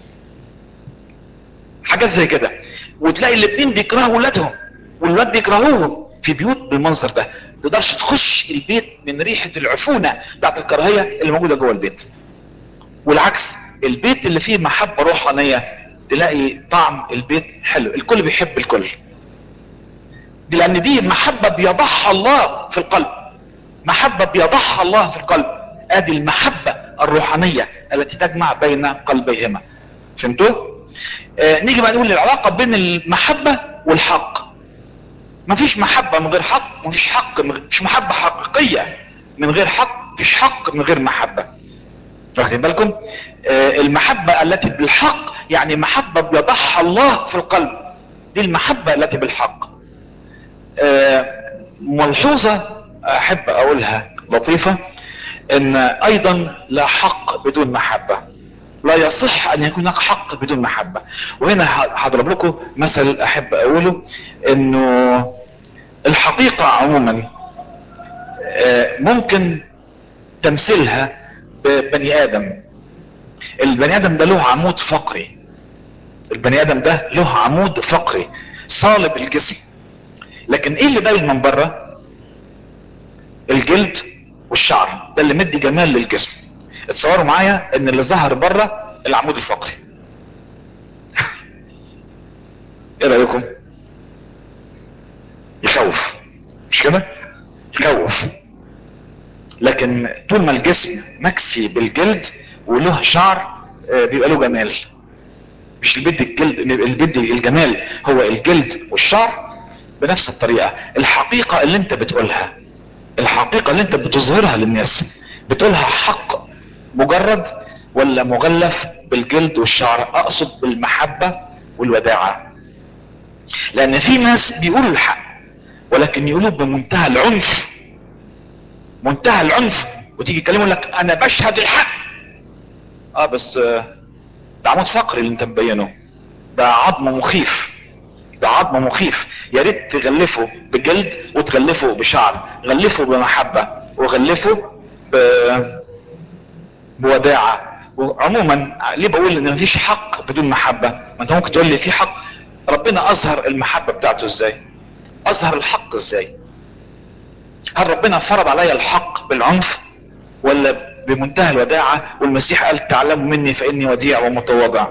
حاجات زي كده وتلاقي الاثنين بيكرهوا ولادهم والولاد بيكرهوهم في بيوت بالمنظر ده ما تقدرش تخش البيت من ريحه العفونه بتاعت الكراهيه اللي موجوده جوه البيت والعكس البيت اللي فيه محبه روحانيه تلاقي طعم البيت حلو الكل بيحب الكل دي لان دي محبه بيضعها الله في القلب محبه بيضعها الله في القلب ادي المحبه الروحانيه التي تجمع بين قلبيهما فهمتوا آه نيجي بقى نقول العلاقه بين المحبه والحق مفيش محبه من غير حق مفيش حق من غير مش محبه حقيقيه من غير حق مفيش حق من غير محبه واخدين بالكم آه المحبه التي بالحق يعني محبه بيضعها الله في القلب دي المحبه التي بالحق آه ملحوظه احب اقولها لطيفه ان ايضا لا حق بدون محبة لا يصح ان يكون هناك حق بدون محبة وهنا هضرب لكم مثل احب اقوله انه الحقيقة عموما ممكن تمثيلها ببني ادم البني ادم ده له عمود فقري البني ادم ده له عمود فقري صالب الجسم لكن ايه اللي باين من بره الجلد والشعر ده اللي مدي جمال للجسم اتصوروا معايا ان اللي ظهر بره العمود الفقري ايه رايكم يخوف مش كده يخوف لكن طول ما الجسم مكسي بالجلد وله شعر بيبقى له جمال مش اللي بدي الجلد اللي بدي الجمال هو الجلد والشعر بنفس الطريقة الحقيقة اللي انت بتقولها الحقيقة اللي انت بتظهرها للناس بتقولها حق مجرد ولا مغلف بالجلد والشعر اقصد بالمحبة والوداعة لان في ناس بيقولوا الحق ولكن يقولوه بمنتهى العنف منتهى العنف وتيجي يكلموا لك انا بشهد الحق اه بس ده عمود فقري اللي انت مبينه ده عظم مخيف ده عظم مخيف يا ريت تغلفه بجلد وتغلفه بشعر غلفه بمحبة وغلفه ب... بوداعة وعموما ليه بقول ان مفيش حق بدون محبة ما انت ممكن تقول لي في حق ربنا اظهر المحبة بتاعته ازاي اظهر الحق ازاي هل ربنا فرض عليا الحق بالعنف ولا بمنتهى الوداعة والمسيح قال تعلموا مني فاني وديع ومتواضع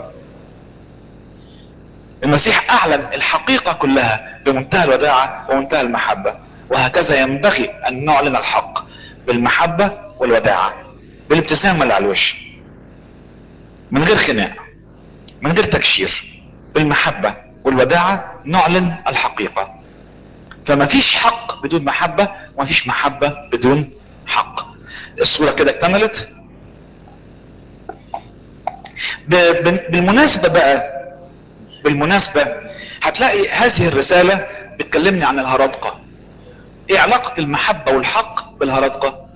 المسيح اعلن الحقيقة كلها بمنتهى الوداعة ومنتهى المحبة وهكذا ينبغي ان نعلن الحق بالمحبة والوداعة بالابتسامة اللي على الوش من غير خناق من غير تكشير بالمحبة والوداعة نعلن الحقيقة فما فيش حق بدون محبة وما فيش محبة بدون حق الصورة كده اكتملت بالمناسبة بقى بالمناسبة هتلاقي هذه الرسالة بتكلمني عن الهرطقة ايه علاقة المحبة والحق بالهرطقة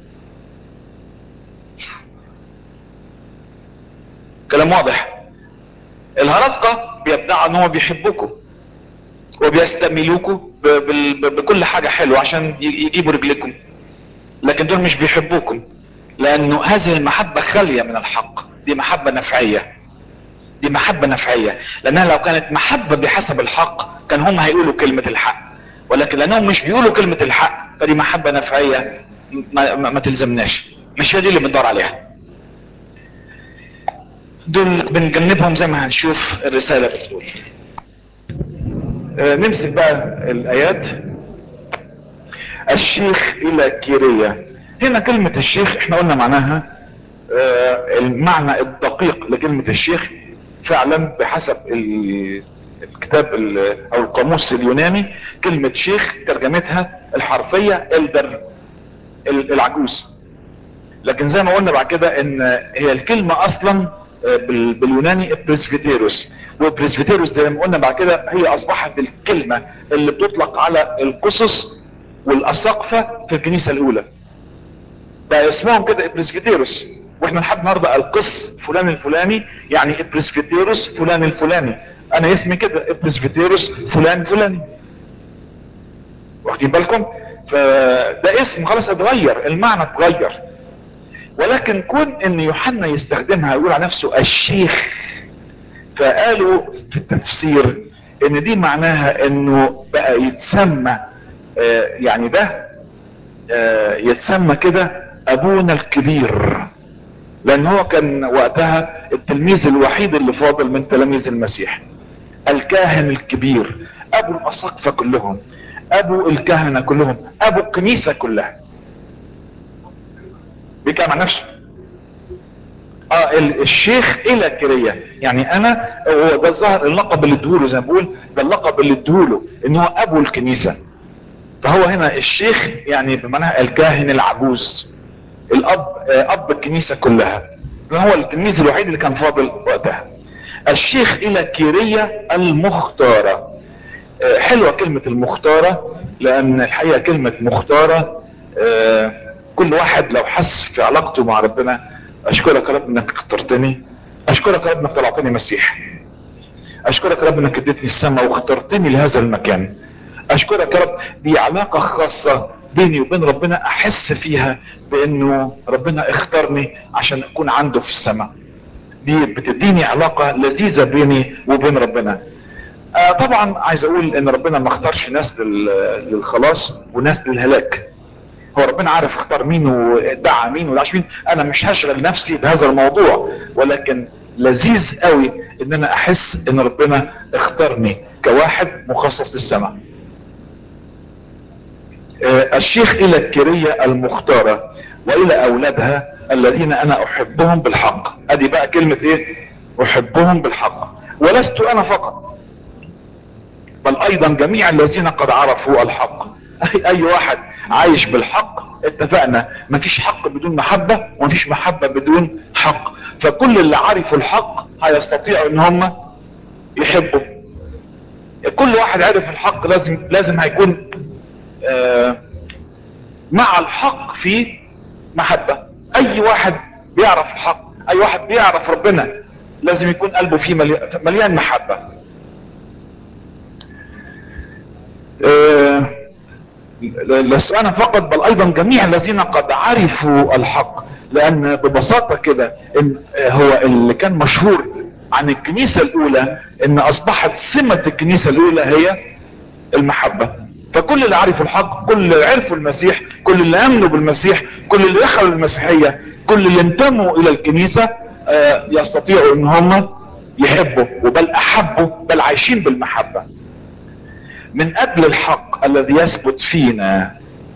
كلام واضح الهرطقة بيدعوا ان هو بيحبوكم وبيستميلوكم بكل حاجة حلوة عشان يجيبوا رجلكم لكن دول مش بيحبوكم لانه هذه المحبة خالية من الحق دي محبة نفعية دي محبة نفعية لانها لو كانت محبة بحسب الحق كان هم هيقولوا كلمة الحق ولكن لانهم مش بيقولوا كلمة الحق فدي محبة نفعية ما, ما, ما تلزمناش مش هي دي اللي بندور عليها دول بنجنبهم زي ما هنشوف الرسالة بتقول آه نمسك بقى الايات الشيخ الى كيرية هنا كلمة الشيخ احنا قلنا معناها آه المعنى الدقيق لكلمة الشيخ فعلا بحسب الكتاب او القاموس اليوناني كلمة شيخ ترجمتها الحرفية الدر العجوز لكن زي ما قلنا بعد كده ان هي الكلمة اصلا باليوناني بريسفيتيروس وبريسفيتيروس زي ما قلنا بعد كده هي اصبحت الكلمة اللي بتطلق على القصص والاساقفة في الكنيسة الاولى بقى اسمهم كده بريسفيتيروس واحنا لحد النهارده القس فلان الفلاني يعني بريسفيتيروس فلان الفلاني انا اسمي كده بريسفيتيروس فلان فلاني واخدين بالكم فده اسم خلاص اتغير المعنى اتغير ولكن كون ان يوحنا يستخدمها يقول على نفسه الشيخ فقالوا في التفسير ان دي معناها انه بقى يتسمى آه يعني ده آه يتسمى كده ابونا الكبير لان هو كان وقتها التلميذ الوحيد اللي فاضل من تلاميذ المسيح الكاهن الكبير ابو الاساقفة كلهم ابو الكهنة كلهم ابو الكنيسة كلها بيتكلم عن نفسه اه الشيخ الى كرية يعني انا هو ده الظاهر اللقب اللي ادهوله زي ما بقول ده اللقب اللي ادهوله ان هو ابو الكنيسة فهو هنا الشيخ يعني بمعنى الكاهن العجوز الاب اب الكنيسة كلها لان هو التلميذ الوحيد اللي كان فاضل وقتها الشيخ الى كيرية المختارة حلوة كلمة المختارة لان الحقيقة كلمة مختارة كل واحد لو حس في علاقته مع ربنا اشكرك يا رب انك اخترتني اشكرك يا رب انك طلعتني مسيح اشكرك يا رب انك اديتني السماء واخترتني لهذا المكان اشكرك يا رب دي علاقة خاصة بيني وبين ربنا احس فيها بانه ربنا اختارني عشان اكون عنده في السماء دي بتديني علاقة لذيذة بيني وبين ربنا آه طبعا عايز اقول ان ربنا ما اختارش ناس لل- للخلاص وناس للهلاك هو ربنا عارف اختار مين ودعا مين ودعش مين انا مش هشغل نفسي بهذا الموضوع ولكن لذيذ قوي ان انا احس ان ربنا اختارني كواحد مخصص للسماء آه، الشيخ الى الكرية المختارة والى اولادها الذين انا احبهم بالحق ادي بقى كلمة ايه احبهم بالحق ولست انا فقط بل ايضا جميع الذين قد عرفوا الحق اي, أي واحد عايش بالحق اتفقنا مفيش حق بدون محبة ومفيش محبة بدون حق فكل اللي عرفوا الحق هيستطيعوا ان هم يحبوا كل واحد عرف الحق لازم لازم هيكون آه مع الحق في محبة اي واحد بيعرف الحق اي واحد بيعرف ربنا لازم يكون قلبه فيه ملي- مليان محبة آه، لست انا فقط بل ايضا جميع الذين قد عرفوا الحق لان ببساطة كده ان هو اللي كان مشهور عن الكنيسة الاولى ان اصبحت سمة الكنيسة الاولى هي المحبة فكل اللي عرفوا الحق كل اللي عرفوا المسيح كل اللي امنوا بالمسيح كل اللي دخلوا المسيحية كل اللي انتموا الى الكنيسة آه، يستطيعوا ان هم يحبوا وبل احبوا بل عايشين بالمحبة من اجل الحق الذي يثبت فينا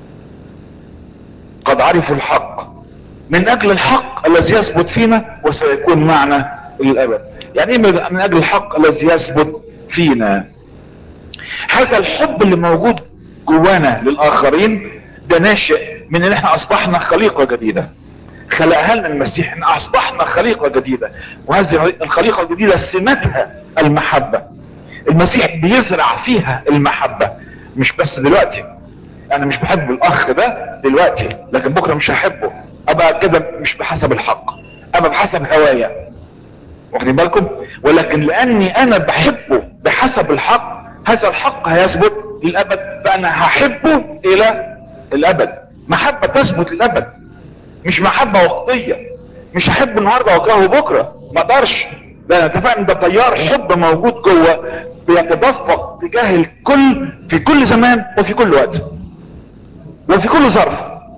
قد عرفوا الحق من اجل الحق الذي يثبت فينا وسيكون معنا للابد يعني ايه من اجل الحق الذي يثبت فينا هذا الحب اللي موجود جوانا للاخرين ده ناشئ من ان احنا اصبحنا خليقة جديدة خلقها لنا المسيح ان اصبحنا خليقة جديدة وهذه الخليقة الجديدة سمتها المحبة المسيح بيزرع فيها المحبة مش بس دلوقتي انا مش بحب الاخ ده دلوقتي لكن بكرة مش هحبه ابقى كده مش بحسب الحق ابقى بحسب هوايا واخدين بالكم ولكن لاني انا بحبه بحسب الحق هذا الحق هيثبت للابد فانا هحبه الى الابد محبة تثبت للابد مش محبة وقتية مش هحب النهاردة واكرهه بكرة ما اقدرش ده انا اتفقنا ان ده تيار حب موجود جوه بيتدفق تجاه الكل في كل زمان وفي كل وقت وفي كل ظرف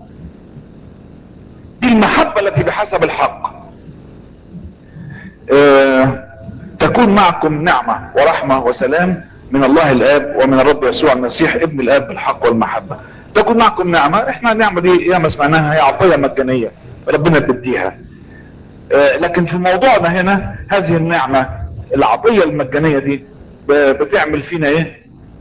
دي المحبة التي بحسب الحق آه تكون معكم نعمة ورحمة وسلام من الله الاب ومن الرب يسوع المسيح ابن الاب بالحق والمحبة تكون معكم نعمة احنا النعمة دي ياما سمعناها هي عطية مجانية ربنا بيديها آه لكن في موضوعنا هنا هذه النعمة العطية المجانية دي ب- بتعمل فينا ايه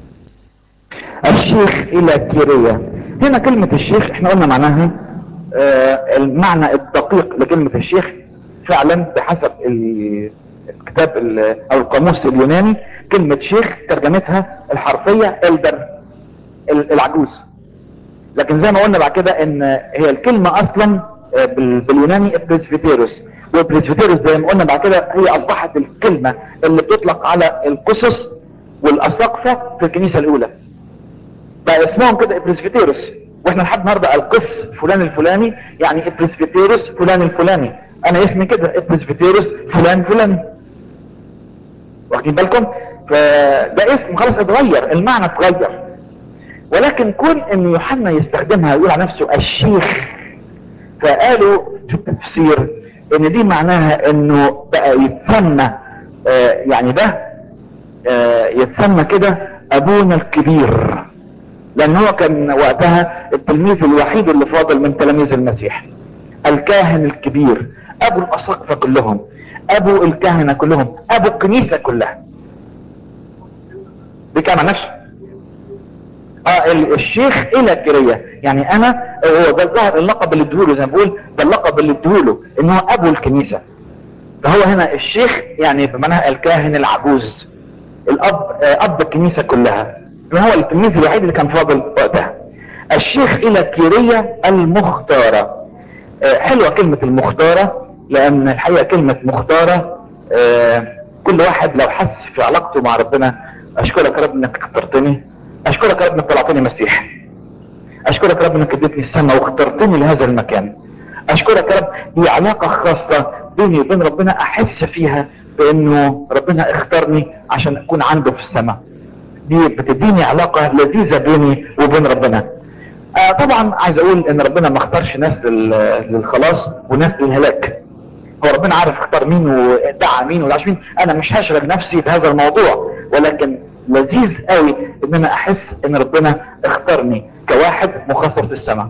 الشيخ الى كيرية هنا كلمة الشيخ احنا قلنا معناها آه المعنى الدقيق لكلمة الشيخ فعلا بحسب ال- الكتاب ال- او القاموس اليوناني كلمة شيخ ترجمتها الحرفية الدر ال- العجوز لكن زي ما قلنا بعد كده ان هي الكلمة اصلا آه، بال- باليوناني بريسفيتيروس والبريسفيتيروس زي ما قلنا بعد كده هي اصبحت الكلمة اللي بتطلق على القصص والاساقفة في الكنيسة الاولى بقى اسمهم كده ابريسفيتيروس واحنا لحد النهارده القس فلان الفلاني يعني ابريسفيتيروس فلان الفلاني انا اسمي كده ابريسفيتيروس فلان فلان واخدين بالكم فده اسم خلاص اتغير المعنى اتغير ولكن كون ان يوحنا يستخدمها ويقول على نفسه الشيخ فقالوا في التفسير ان دي معناها انه بقى يتسمى آه يعني ده آه يتسمى كده ابونا الكبير لان هو كان وقتها التلميذ الوحيد اللي فاضل من تلاميذ المسيح الكاهن الكبير ابو الاساقفه كلهم ابو الكهنه كلهم ابو الكنيسه كلها دي كان عن نفسه اه ال- الشيخ الى كريه يعني انا هو ده الظاهر اللقب اللي اديهوله زي ما بقول ده اللقب اللي اديهوله ان هو ابو الكنيسه فهو هنا الشيخ يعني بمعنى الكاهن العجوز الاب آه، اب الكنيسه كلها لان هو التلميذ الوحيد اللي كان فاضل وقتها الشيخ الى كيرية المختارة آه، حلوة كلمة المختارة لان الحقيقة كلمة مختارة آه، كل واحد لو حس في علاقته مع ربنا اشكرك يا رب انك اخترتني اشكرك يا رب انك طلعتني مسيح اشكرك يا رب انك اديتني السماء واخترتني لهذا المكان اشكرك يا رب دي علاقة خاصة بيني وبين ربنا احس فيها بانه ربنا اختارني عشان اكون عنده في السماء دي بتديني علاقة لذيذة بيني وبين ربنا آه طبعا عايز اقول ان ربنا ما اختارش ناس لل- للخلاص وناس للهلاك هو ربنا عارف اختار مين ودعا مين ودعش مين انا مش هشغل نفسي بهذا الموضوع ولكن لذيذ قوي ان انا احس ان ربنا اختارني كواحد مخصص للسماء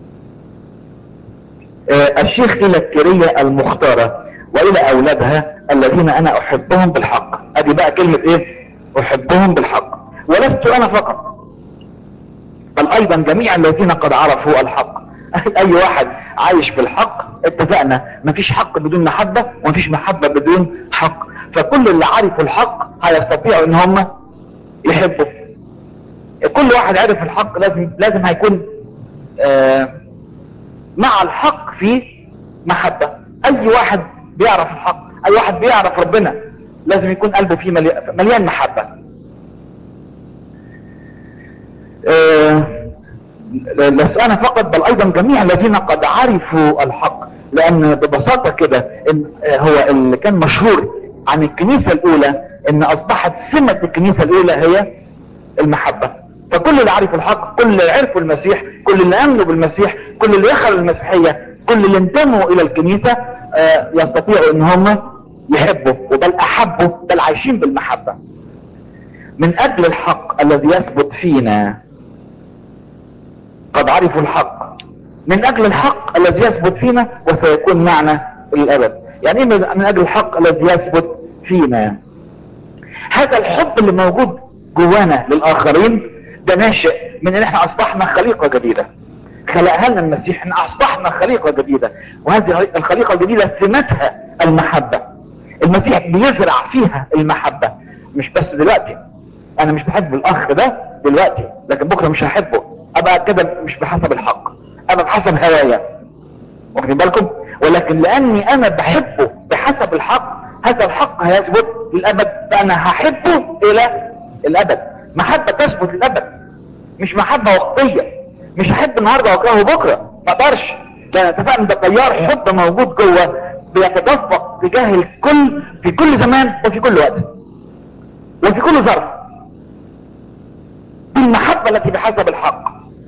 آه، الشيخ الى الكرية المختارة والى اولادها الذين انا احبهم بالحق ادي بقى كلمة ايه احبهم بالحق ولست انا فقط بل ايضا جميع الذين قد عرفوا الحق اي واحد عايش بالحق اتفقنا مفيش حق بدون محبة ومفيش محبة بدون حق فكل اللي عرفوا الحق هيستطيعوا ان هم يحبوا كل واحد عرف الحق لازم لازم هيكون آه مع الحق في محبة اي واحد بيعرف الحق اي واحد بيعرف ربنا لازم يكون قلبه فيه ملي- مليان محبة آه، لست انا فقط بل ايضا جميع الذين قد عرفوا الحق لان ببساطة كده إن آه، هو اللي كان مشهور عن الكنيسة الاولى ان اصبحت سمة الكنيسة الاولى هي المحبة فكل اللي عرفوا الحق كل اللي عرفوا المسيح كل اللي امنوا بالمسيح كل اللي دخلوا المسيحية كل اللي انتموا الى الكنيسة آه، يستطيعوا ان هم يحبوا وبل احبوا بل عايشين بالمحبة من اجل الحق الذي يثبت فينا قد عرفوا الحق من اجل الحق الذي يثبت فينا وسيكون معنا للابد يعني ايه من من اجل الحق الذي يثبت فينا هذا الحب اللي موجود جوانا للاخرين ده ناشئ من ان احنا اصبحنا خليقة جديدة خلقها لنا المسيح ان اصبحنا خليقة جديدة وهذه الخليقة الجديدة سمتها المحبة المسيح بيزرع فيها المحبة مش بس دلوقتي انا مش بحب الاخ ده دلوقتي لكن بكرة مش هحبه ابقى كده مش بحسب الحق انا بحسب هوايا واخدين بالكم ولكن لاني انا بحبه بحسب الحق هذا الحق هيثبت للابد فانا هحبه الى الابد محبة تثبت للابد مش محبة وقتية مش هحب النهاردة واكرهه بكرة ما اقدرش لان اتفقنا ده تيار حب موجود جوه بيتدفق تجاه الكل في كل زمان وفي كل وقت وفي كل ظرف دي المحبة التي بحسب الحق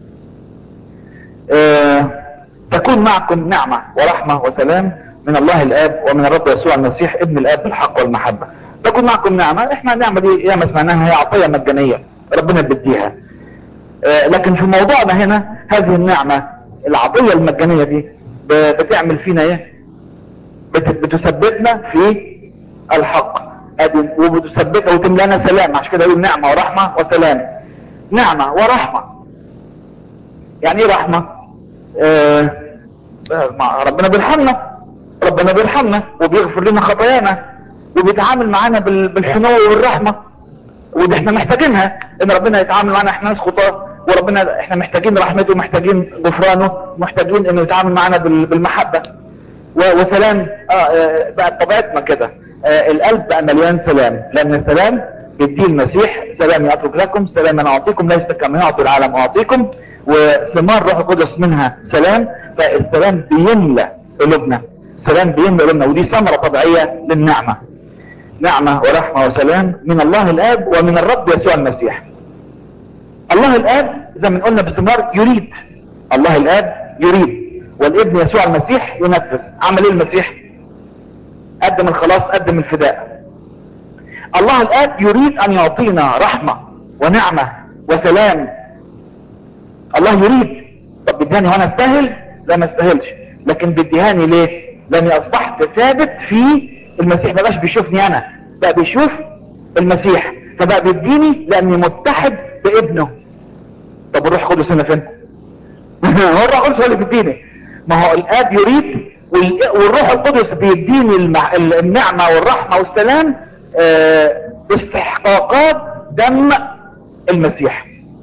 آه، تكون معكم نعمة ورحمة وسلام من الله الآب ومن الرب يسوع المسيح ابن الآب بالحق والمحبة تكون معكم نعمة احنا النعمة دي يا ما سمعناها هي عطية مجانية ربنا بيديها آه، لكن في موضوعنا هنا هذه النعمة العطية المجانية دي ب- بتعمل فينا ايه بت- بتثبتنا في الحق ادي وبتثبتنا وتملانا سلام عشان كده يقول نعمة ورحمة وسلام نعمة ورحمة يعني ايه رحمة آه آه، مع- ربنا بيرحمنا ربنا بيرحمنا وبيغفر لنا خطايانا وبيتعامل معانا بال- بالحنو والرحمة ودي احنا محتاجينها ان ربنا يتعامل معانا احنا ناس خطاة وربنا احنا محتاجين رحمته محتاجين غفرانه محتاجين انه يتعامل معانا بال- بالمحبة و- وسلام اه آه، بقت طبيعتنا كده آه القلب بقى مليان سلام لان السلام بيديه المسيح سلام اترك لكم سلام انا اعطيكم ليس كما يعطي العالم اعطيكم وثمار روح القدس منها سلام فالسلام بيملى قلوبنا سلام بيملى قلوبنا ودي ثمره طبيعيه للنعمه نعمه ورحمه وسلام من الله الاب ومن الرب يسوع المسيح الله الاب زي ما قلنا باستمرار يريد الله الاب يريد والابن يسوع المسيح ينفذ عمل ايه المسيح قدم الخلاص قدم الفداء الله الاب يريد ان يعطينا رحمة ونعمة وسلام الله يريد طب بيديهاني وانا استاهل لا ما استاهلش لكن بيديهاني ليه لاني اصبحت ثابت في المسيح ما بقاش بيشوفني انا بقى بيشوف المسيح فبقى بيديني لاني متحد بابنه طب الروح القدس هنا فين هو الروح القدس هو اللي بيديني ما هو الاب يريد وال- والروح القدس بيديني المع... ال- النعمة والرحمة والسلام آه، باستحقاقات دم المسيح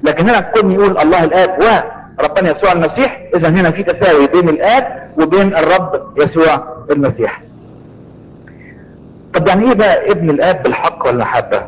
لكن هنا كون يقول الله الاب وربنا يسوع المسيح اذا هنا في تساوي بين الاب وبين الرب يسوع المسيح طب يعني ايه بقى ابن الاب بالحق والمحبه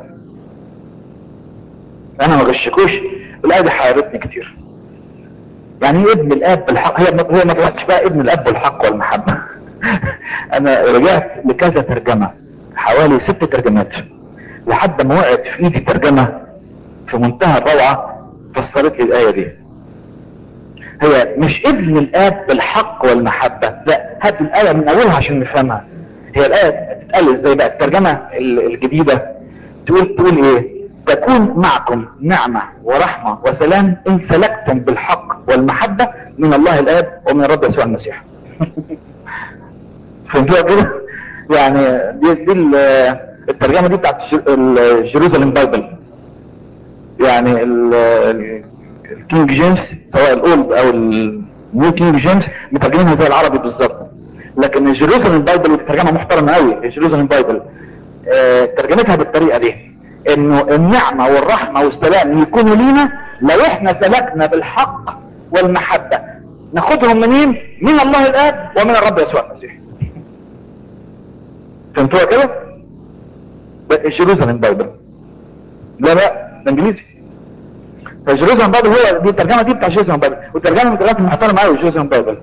انا ما غشكوش الايه دي حيرتني كتير يعني ايه ابن الاب بالحق هي هي ما طلعتش بقى ابن الاب بالحق والمحبه انا رجعت لكذا ترجمه حوالي ست ترجمات لحد ما وقعت في ايدي ترجمه في منتهى الروعه فسرت لي الايه دي هي مش ابن الاب بالحق والمحبه لا هات الايه من اولها عشان نفهمها هي الايه تتقال ازاي بقى الترجمه ال- الجديده تقول تقول ايه تكون معكم نعمه ورحمه وسلام ان سلكتم بالحق والمحبه من الله الاب ومن الرب يسوع المسيح فهمتوها كده يعني دي دي ال- الترجمه دي بتاعت الجيروزالم بايبل يعني ال- ال- الكينج جيمس سواء الاولد او النيو كينج جيمس مترجمينها زي العربي بالظبط لكن الجيروزالم بايبل ودي ترجمه محترمه قوي الجيروزالم بايبل آه، ترجمتها بالطريقه دي انه النعمه والرحمه والسلام يكونوا لينا لو احنا سلكنا بالحق والمحبه ناخدهم منين؟ من الله الاب ومن الرب يسوع المسيح فهمتوها كده؟ ده الجيروزالم بايبل لا لا ده انجليزي فجيروزالم بايبل هو دي الترجمه دي بتاع جيروزالم بايبل والترجمه من الترجمات المحترمه قوي جيروزالم بايبل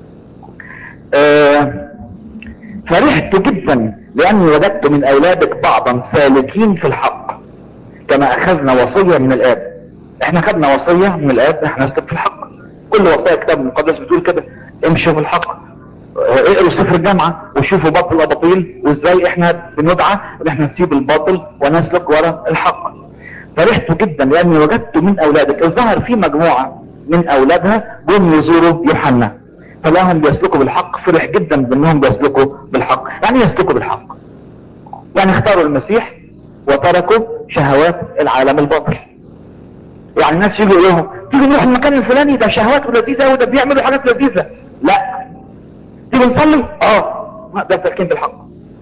آه فرحت جدا لاني وجدت من اولادك بعضا سالكين في الحق كما اخذنا وصيه من الاب احنا خدنا وصيه من الاب احنا نسلك في الحق كل وصايا الكتاب المقدس بتقول كده امشوا في الحق اه، اقروا سفر الجامعه وشوفوا باطل الاباطيل وازاي احنا بندعى ان احنا نسيب الباطل ونسلك ورا الحق فرحت جدا لاني وجدت من اولادك الظاهر في مجموعه من اولادها جم يزوروا يوحنا فلاهم بيسلكوا بالحق فرح جدا بانهم بيسلكوا بالحق يعني إيه يسلكوا بالحق يعني اختاروا المسيح وتركوا شهوات العالم الباطل يعني الناس يجوا لهم تيجي نروح المكان الفلاني ده شهواته لذيذه وده بيعملوا حاجات لذيذه لا تيجي نصلي اه ما ده سالكين بالحق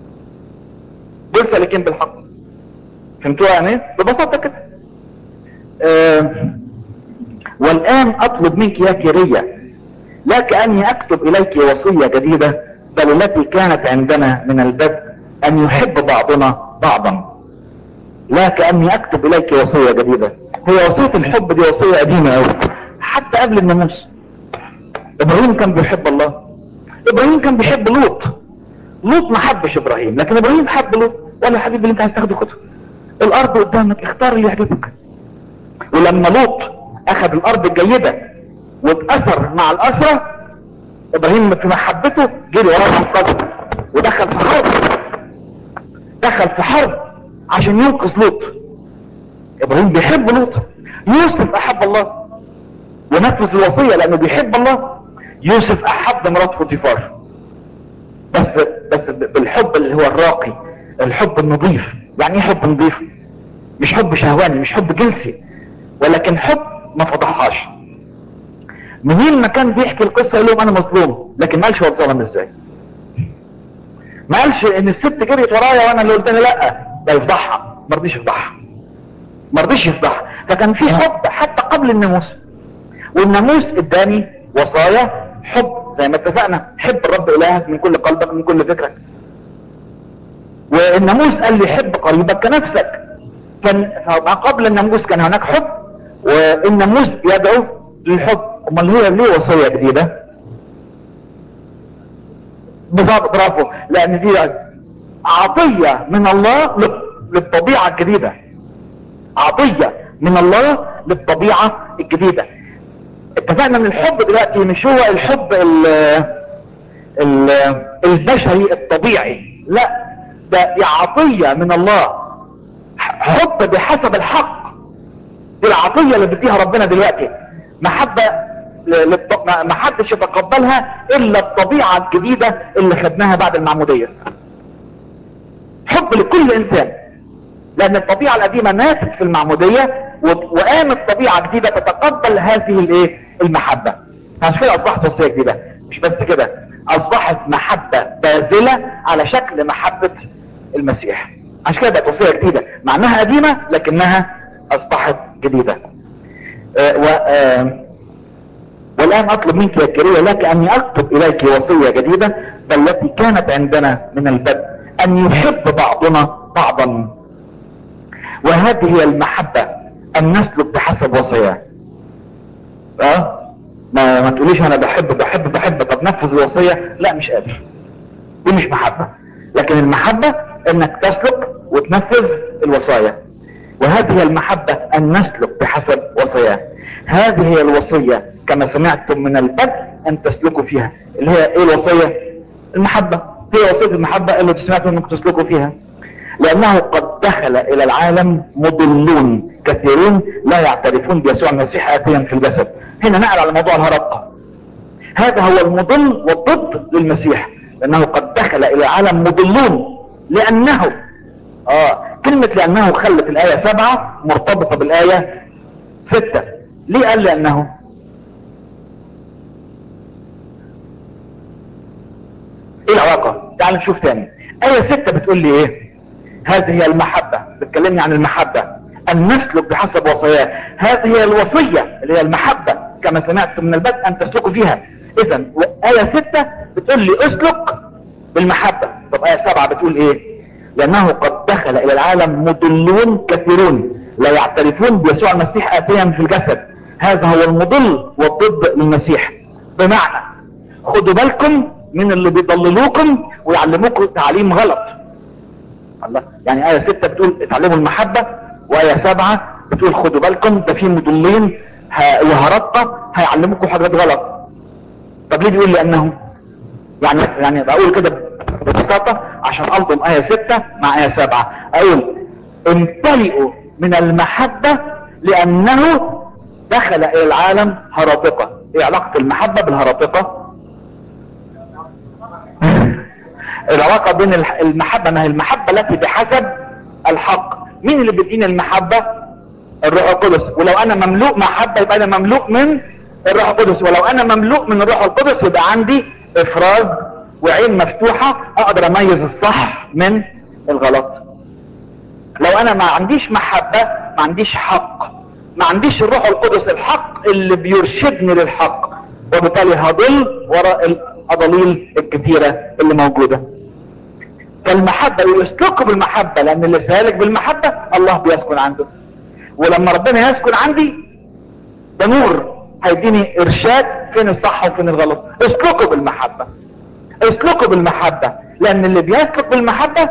دول سالكين بالحق فهمتوها يعني ايه ببساطه كده آه والان اطلب منك يا كيريه لا كأني أكتب إليك وصية جديدة بل التي كانت عندنا من البدء أن يحب بعضنا بعضا لا كأني أكتب إليك وصية جديدة هي وصية الحب دي وصية قديمة أوي حتى قبل الناموس إبراهيم كان بيحب الله إبراهيم كان بيحب لوط لوط ما حبش إبراهيم لكن إبراهيم حب لوط قال له يا حبيبي اللي أنت عايز تاخده خده الأرض قدامك اختار اللي يعجبك ولما لوط أخذ الأرض الجيدة واتأثر مع الأسرة إبراهيم في محبته جري وراه القصر ودخل في حرب دخل في حرب عشان ينقذ لوط إبراهيم بيحب لوط يوسف أحب الله ونفذ الوصية لأنه بيحب الله يوسف أحب مرات فوتيفار بس بس بالحب اللي هو الراقي الحب النظيف يعني ايه حب نظيف مش حب شهواني مش حب جنسي ولكن حب ما فضحهاش منين ما كان بيحكي القصه يقول لهم انا مظلوم لكن ما قالش هو اتظلم ازاي ما قالش ان الست جريت ورايا وانا اللي قلت لا ده يفضحها ما رضيش يفضحها ما رضيش يفضحها فكان في حب حتى قبل الناموس والناموس اداني وصايا حب زي ما اتفقنا حب الرب الهك من كل قلبك من كل فكرك والناموس قال لي حب قريبك كنفسك كان ما قبل الناموس كان هناك حب والناموس يدعو للحب امال هي ليه وصيه جديده بالظبط برافو لان دي عطيه من الله للطبيعه الجديده عطيه من الله للطبيعه الجديده اتفقنا ان الحب دلوقتي مش هو الحب ال ال البشري الطبيعي لا ده دي عطيه من الله حب بحسب الحق دي العطيه اللي بيديها ربنا دلوقتي محبه للط... ما حدش يتقبلها الا الطبيعه الجديده اللي خدناها بعد المعموديه حب لكل انسان لان الطبيعه القديمه ماتت في المعموديه و... وقامت طبيعه جديده تتقبل هذه الايه المحبه عشان كده اصبحت وصيه جديده مش بس كده اصبحت محبه باذله على شكل محبه المسيح عشان كده بقت وصيه جديده مع انها قديمه لكنها اصبحت جديده آه و آه والآن أطلب منك يا كرية لك أني أكتب إليك وصية جديدة بل التي كانت عندنا من البدء أن يحب بعضنا بعضا وهذه هي المحبة أن نسلك بحسب وصياه أه؟ ما, ما تقوليش أنا بحب بحب بحب طب نفذ الوصية لا مش قادر دي مش محبة لكن المحبة انك تسلك وتنفذ الوصايا وهذه هي المحبة ان نسلك بحسب وصاياه هذه هي الوصية كما سمعتم من البدء ان تسلكوا فيها اللي هي ايه الوصية المحبة هي وصية المحبة اللي سمعتم انكم تسلكوا فيها لانه قد دخل الى العالم مضلون كثيرون لا يعترفون بيسوع المسيح اتيا في الجسد هنا نقل على موضوع الهرطقة هذا هو المضل والضد للمسيح لانه قد دخل الى العالم مضلون لانه اه كلمة لانه خلت الاية سبعة مرتبطة بالاية ستة ليه قال لانه ايه العلاقة تعال نشوف تاني اية ستة بتقول لي ايه هذه هي المحبة بتكلمني عن المحبة ان نسلك بحسب وصاياه هذه هي الوصية اللي هي المحبة كما سمعت من البدء ان تسلكوا فيها اذا آية ستة بتقول لي اسلك بالمحبة طب آية سبعة بتقول ايه لانه قد دخل الى العالم مضلون كثيرون لا يعترفون بيسوع المسيح اتيا في الجسد هذا هو المضل والضد للمسيح بمعنى خدوا بالكم من اللي بيضللوكم ويعلموكم تعليم غلط الله يعني آية ستة بتقول اتعلموا المحبة وآية سبعة بتقول خدوا بالكم ده في مضلين وهرطة هيعلموكم حاجات غلط طب ليه بيقول لأنه يعني يعني بقول كده ببساطة عشان ألضم آية ستة مع آية سبعة أقول امتلئوا من المحبة لأنه دخل إلى العالم هراطقة إيه علاقة المحبة بالهراطقة العلاقة بين المحبة ما هي المحبة التي بحسب الحق مين اللي بيديني المحبة الروح القدس ولو انا مملوء محبة يبقى انا مملوء من الروح القدس ولو انا مملوء من الروح القدس يبقى عندي افراز وعين مفتوحة اقدر اميز الصح من الغلط لو انا ما عنديش محبة ما عنديش حق ما عنديش الروح القدس الحق اللي بيرشدني للحق وبالتالي هضل وراء الاضاليل الكثيرة اللي موجودة فالمحبة يسلكوا بالمحبة لان اللي سالك بالمحبة الله بيسكن عنده ولما ربنا يسكن عندي ده نور هيديني ارشاد فين الصح وفين الغلط اسلكوا بالمحبة اسلكوا بالمحبة لان اللي بيسلك بالمحبة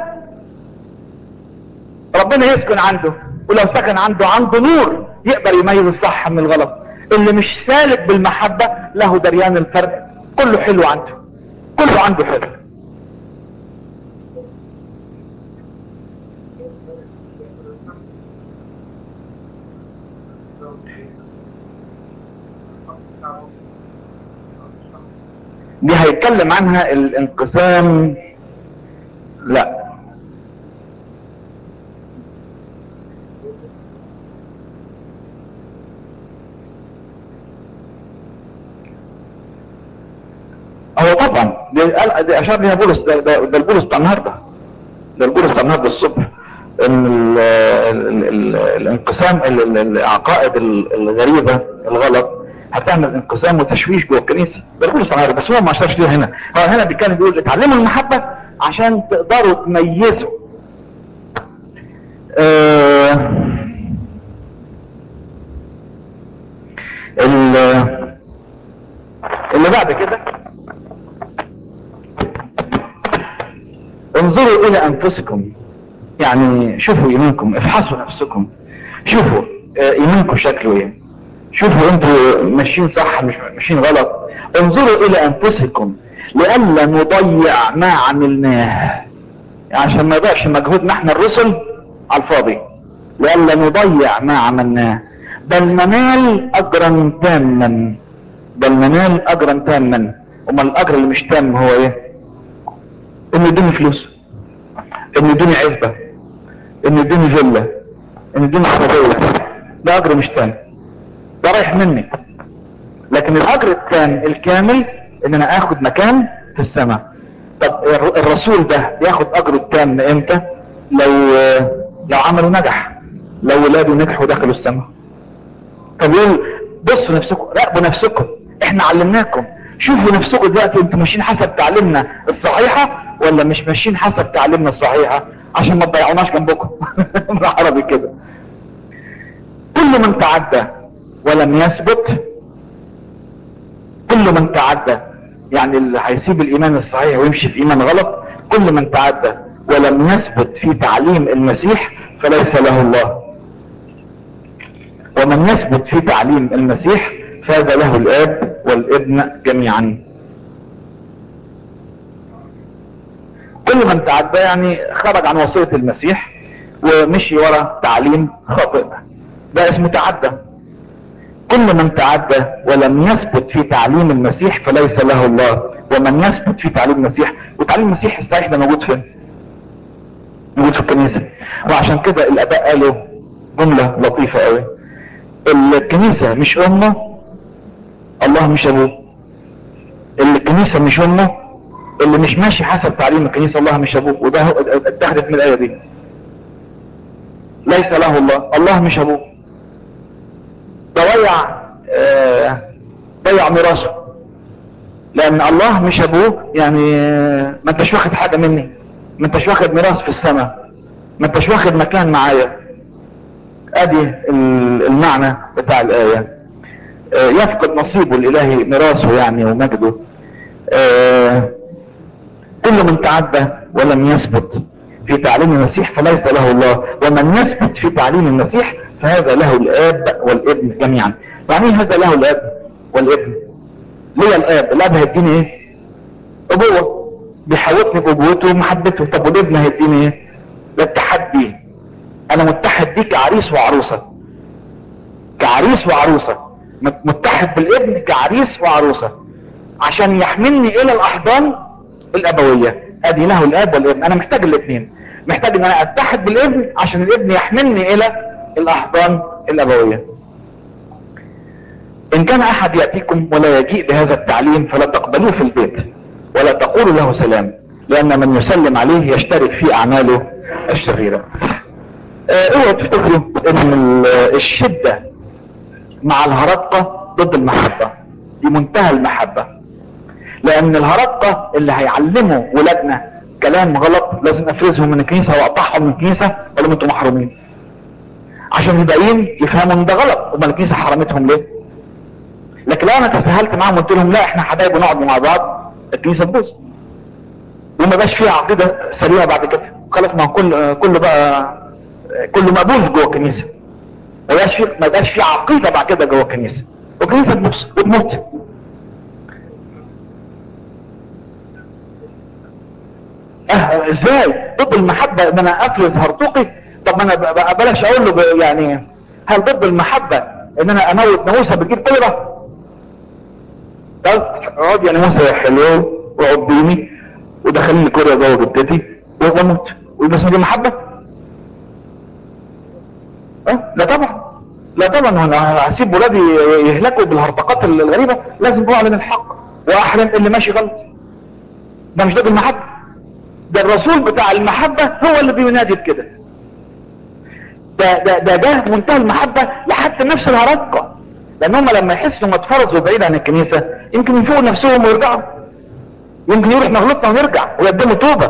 ربنا يسكن عنده ولو سكن عنده عنده نور يقدر يميز الصح من الغلط اللي مش سالك بالمحبة له دريان الفرق كله حلو عنده كله عنده حلو دي هيتكلم عنها الانقسام لا هو طبعا دي, قال- دي اشار ليها بولس ده, ده, ده البولس بتاع النهارده ده البولس بتاع النهارده الصبح ان ال ال ال الانقسام ال- ال- العقائد ال- الغريبه الغلط هتعمل انقسام وتشويش جوه الكنيسه ده البولس بتاع النهارده بس هو ما اشارش ليها هنا هو هنا بيتكلم بيقول اتعلموا المحبه عشان تقدروا تميزوا آه ال- اللي بعد كده انظروا الى انفسكم يعني شوفوا ايمانكم افحصوا نفسكم شوفوا آه، ايمانكم شكله ايه شوفوا انتوا ماشيين صح مش ماشيين غلط انظروا الى انفسكم لئلا نضيع ما عملناه عشان ما يضيعش مجهودنا احنا الرسل على الفاضي لئلا نضيع ما عملناه بل ننال اجرا تاما بل ننال اجرا تاما وما الاجر اللي مش تام هو ايه انه يديني فلوس انه يديني عزبة انه يديني فيلا انه يديني عربية ده اجر مش تام ده رايح مني لكن الاجر التام الكامل ان انا اخد مكان في السماء طب الر- الرسول ده ياخد اجره التام امتى لو لو عمله نجح لو ولاده نجحوا دخلوا السماء طب يقول بصوا نفسكم راقبوا نفسكم احنا علمناكم شوفوا نفسكم دلوقتي انتوا ماشيين حسب تعليمنا الصحيحة ولا مش ماشيين حسب تعليمنا الصحيحة عشان ما تضيعوناش جنبكم بالعربي كده كل من تعدى ولم يثبت كل من تعدى يعني اللي هيسيب الايمان الصحيح ويمشي في ايمان غلط كل من تعدى ولم يثبت في تعليم المسيح فليس له الله ومن يثبت في تعليم المسيح فاز له الاب والابن جميعا كل من تعدى يعني خرج عن وصية المسيح ومشي ورا تعليم خاطئ ده اسمه تعدى كل من تعدى ولم يثبت في تعليم المسيح فليس له الله ومن يثبت في تعليم المسيح وتعليم المسيح الصحيح ده موجود فين موجود في الكنيسة وعشان كده الاباء قالوا جملة لطيفة قوي الكنيسة مش امه الله مش ابوه الكنيسة مش امه اللي مش ماشي حسب تعليم الكنيسة الله مش ابوه وده هو اتخذت من الاية دي ليس له الله الله مش ابوه ضيع آه ضيع ميراثه لان الله مش ابوه يعني آه ما انتش واخد حاجة مني ما انتش واخد ميراث في السماء ما انتش واخد مكان معايا ادي المعنى بتاع الايه آه يفقد نصيبه الالهي ميراثه يعني ومجده آه كل من تعدى ولم يثبت في تعليم المسيح فليس له الله ومن يثبت في تعليم المسيح فهذا له الاب والابن جميعا يعني هذا له الاب والابن ليه الاب الاب هيديني ايه ابوه بيحوطني بابوته ومحبته طب والابن هيديني ايه ده التحد بيه انا متحد بيه كعريس وعروسة كعريس وعروسة متحد بالابن كعريس وعروسة عشان يحملني الى الاحضان الابوية ادي له الاب والابن انا محتاج الاثنين محتاج ان انا اتحد بالابن عشان الابن يحملني الى الاحضان الابوية ان كان احد يأتيكم ولا يجيء بهذا التعليم فلا تقبلوه في البيت ولا تقولوا له سلام لان من يسلم عليه يشترك في اعماله الشريرة اوعوا تفتكروا ان الشدة مع الهرطقة ضد المحبة دي منتهى المحبة لان الهرطقة اللي هيعلموا ولادنا كلام غلط لازم افرزهم من الكنيسة واقطعهم من الكنيسة ولا انتم محرومين عشان الباقيين يفهموا ان ده غلط وما الكنيسة حرمتهم ليه لكن لو انا تساهلت معاهم وقلت لهم لا احنا حبايب ونقعد مع بعض الكنيسة تبوظ وما بقاش فيها عقيدة سليمة بعد كده خلاص ما كل كله بقى كله مقبول جوه الكنيسة ما بقاش في ما بقاش في عقيدة بعد كده جوه الكنيسة والكنيسة تبوظ وتموت اه ازاي ضد المحبة ان انا افرز هرطوقي طب ما انا بلاش اقول له يعني هل ضد المحبة ان انا اموت ناموسة بتجيب طلبة طب اقعد يا ناموسة يا حلو واقعد ديني ودخلني الكوريا جوه جدتي واموت ويبقى اسمه دي محبة اه لا طبعا لا طبعا انا هسيب ولادي يهلكوا بالهرطقات الغريبة لازم اعلن الحق واحرم اللي ماشي غلط ده مش ضد المحبة ده الرسول بتاع المحبة هو اللي بينادي بكده ده ده ده ده منتهى المحبة لحتى نفس الهرطقة لان هم لما يحسوا ما اتفرزوا بعيد عن الكنيسة يمكن يفوقوا نفسهم ويرجعوا يمكن يروح نغلطنا ونرجع ويقدموا توبة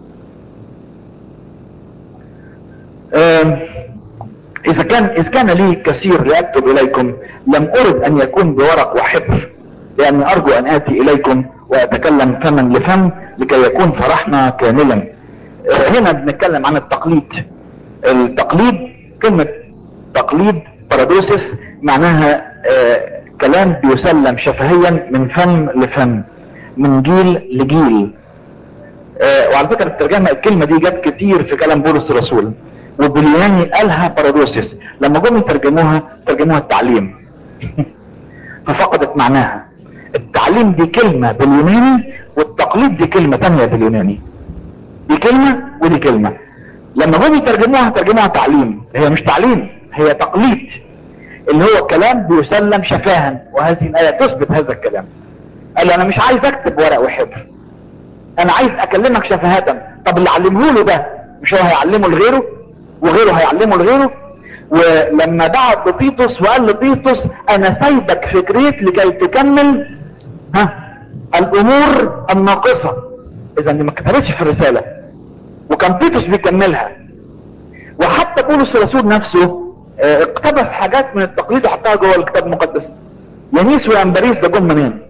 اذا كان اذا كان لي كثير لاكتب اليكم لم ارد ان يكون بورق وحبر لاني ارجو ان اتي اليكم واتكلم فما لفم لكي يكون فرحنا كاملا هنا بنتكلم عن التقليد التقليد كلمة تقليد بارادوسس معناها آه كلام بيسلم شفهيا من فم لفم من جيل لجيل آه وعلى فكرة الترجمة الكلمة دي جت كتير في كلام بولس الرسول وباليوناني قالها بارادوسس لما جم يترجموها ترجموها التعليم ففقدت معناها التعليم دي كلمة باليوناني والتقليد دي كلمة تانية باليوناني دي كلمة ودي كلمة لما جم يترجموها ترجموها تعليم هي مش تعليم هي تقليد اللي هو كلام بيسلم شفاها وهذه الآية تثبت هذا الكلام قال له انا مش عايز اكتب ورق وحبر انا عايز اكلمك شفهة طب اللي علمه له ده مش هو هيعلمه لغيره وغيره هيعلمه لغيره ولما بعت لطيطس وقال لطيطس انا سايبك في كريت لكي تكمل ها الامور الناقصة اذا دي ما كتبتش في الرسالة وكان تيتوس بيكملها وحتى بولس الرسول نفسه اه اقتبس حاجات من التقليد وحطها جوه الكتاب المقدس ينيس وامبريس ده جم منين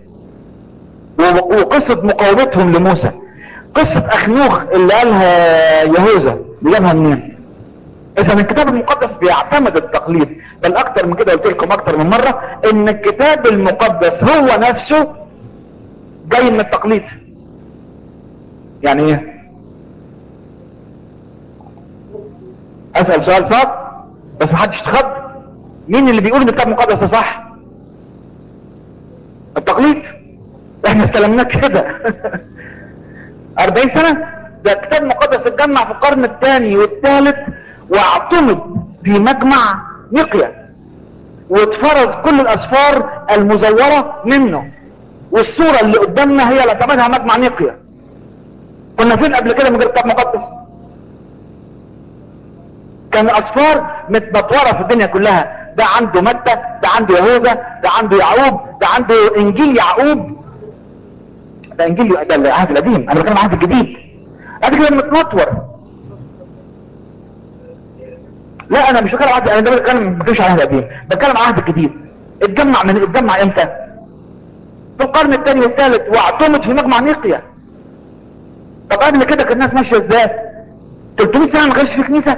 وقصة مقاومتهم لموسى قصة اخنوخ اللي قالها يهوذا جابها منين اذا الكتاب المقدس بيعتمد التقليد بل اكتر من كده قلت لكم اكتر من مرة ان الكتاب المقدس هو نفسه جاي من التقليد يعني ايه اسأل سؤال صعب بس محدش تخض مين اللي بيقول ان الكتاب المقدس ده صح التقليد احنا استلمناه كده 40 سنة ده كتاب مقدس اتجمع في القرن الثاني والثالث واعتمد في مجمع نقيا واتفرز كل الاسفار المزورة منه والصورة اللي قدامنا هي اللي اعتمدها مجمع نقيا كنا فين قبل كده من غير كتاب مقدس كان الاسفار متبطورة في الدنيا كلها ده عنده متى ده عنده يهوذا ده عنده يعقوب ده عنده انجيل يعقوب ده انجيل ده العهد القديم انا بتكلم العهد الجديد العهد الجديد متنطور لا انا مش بتكلم عهد انا بتكلم ما بتكلمش عن العهد القديم بتكلم عن العهد الجديد اتجمع من اتجمع امتى في القرن الثاني والثالث واعتمد في مجمع نيقيا طب قبل كده كانت الناس ماشيه ازاي 300 سنه ما كانش في كنيسه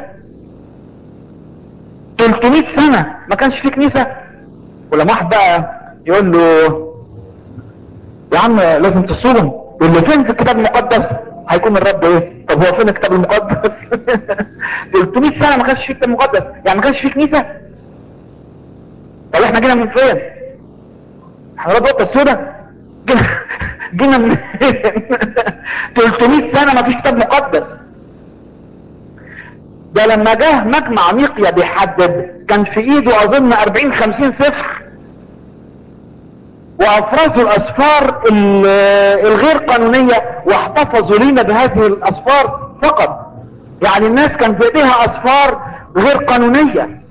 300 سنه ما كانش في كنيسه ولما واحد بقى يقول له يا عم لازم تصوم يقول له فين في الكتاب المقدس هيكون الرد ايه طب هو فين الكتاب المقدس 300 سنه ما كانش في كتاب مقدس يعني ما كانش في كنيسه طب احنا جينا من فين احنا رد القطه السوداء جينا جينا من 300 سنه ما فيش كتاب مقدس ده لما جه مجمع نيقيا بيحدد كان في ايده اظن 40 50 صفر وافرزوا الاسفار الغير قانونية واحتفظوا لنا بهذه الاسفار فقط يعني الناس كان في ايديها اسفار غير قانونية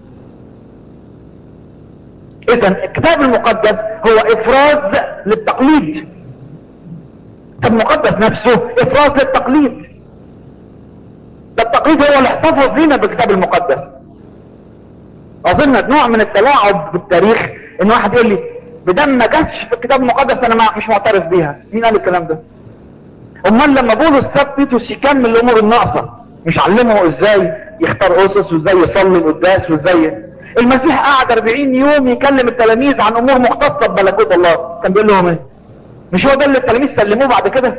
اذا الكتاب المقدس هو افراز للتقليد الكتاب المقدس نفسه افراز للتقليد ده التقليد هو اللي احتفظ لنا بالكتاب المقدس اظن نوع من التلاعب بالتاريخ ان واحد يقول لي بدم ما جاتش في الكتاب المقدس انا مش معترف بيها مين قال الكلام ده امال لما بولس ساب تيتوس يكمل الامور الناقصه مش علمه ازاي يختار اسس وازاي يصلي القداس وازاي المسيح قعد 40 يوم يكلم التلاميذ عن امور مختصه بملكوت الله كان بيقول لهم ايه مش هو ده اللي التلاميذ سلموه بعد كده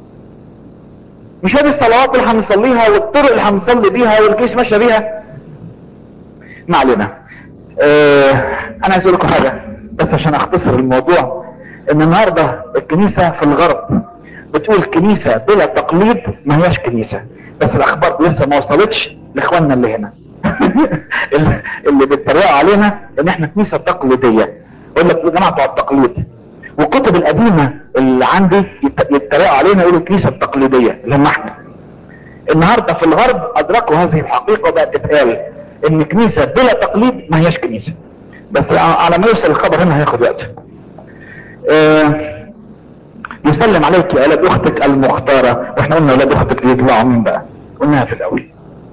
مش هو دي الصلوات اللي هنصليها والطرق اللي هنصلي بيها والكيس ماشيه بيها ما علينا اه انا عايز اقول لكم حاجه بس عشان اختصر الموضوع ان النهاردة الكنيسة في الغرب بتقول كنيسة بلا تقليد ما هياش كنيسة بس الاخبار لسه ما وصلتش لاخواننا اللي هنا اللي بيتريقوا علينا ان احنا كنيسة تقليدية يقول لك يا جماعة بتوع التقليد والكتب القديمة اللي عندي يتريقوا علينا يقولوا الكنيسة التقليدية اللي هم احنا النهاردة في الغرب ادركوا هذه الحقيقة وبقت تتقال ان كنيسة بلا تقليد ما هياش كنيسة بس على ما يوصل الخبر هنا هياخد وقت آه يسلم عليك يا اولاد اختك المختارة واحنا قلنا اولاد اختك دي يطلعوا مين بقى قلناها في الاول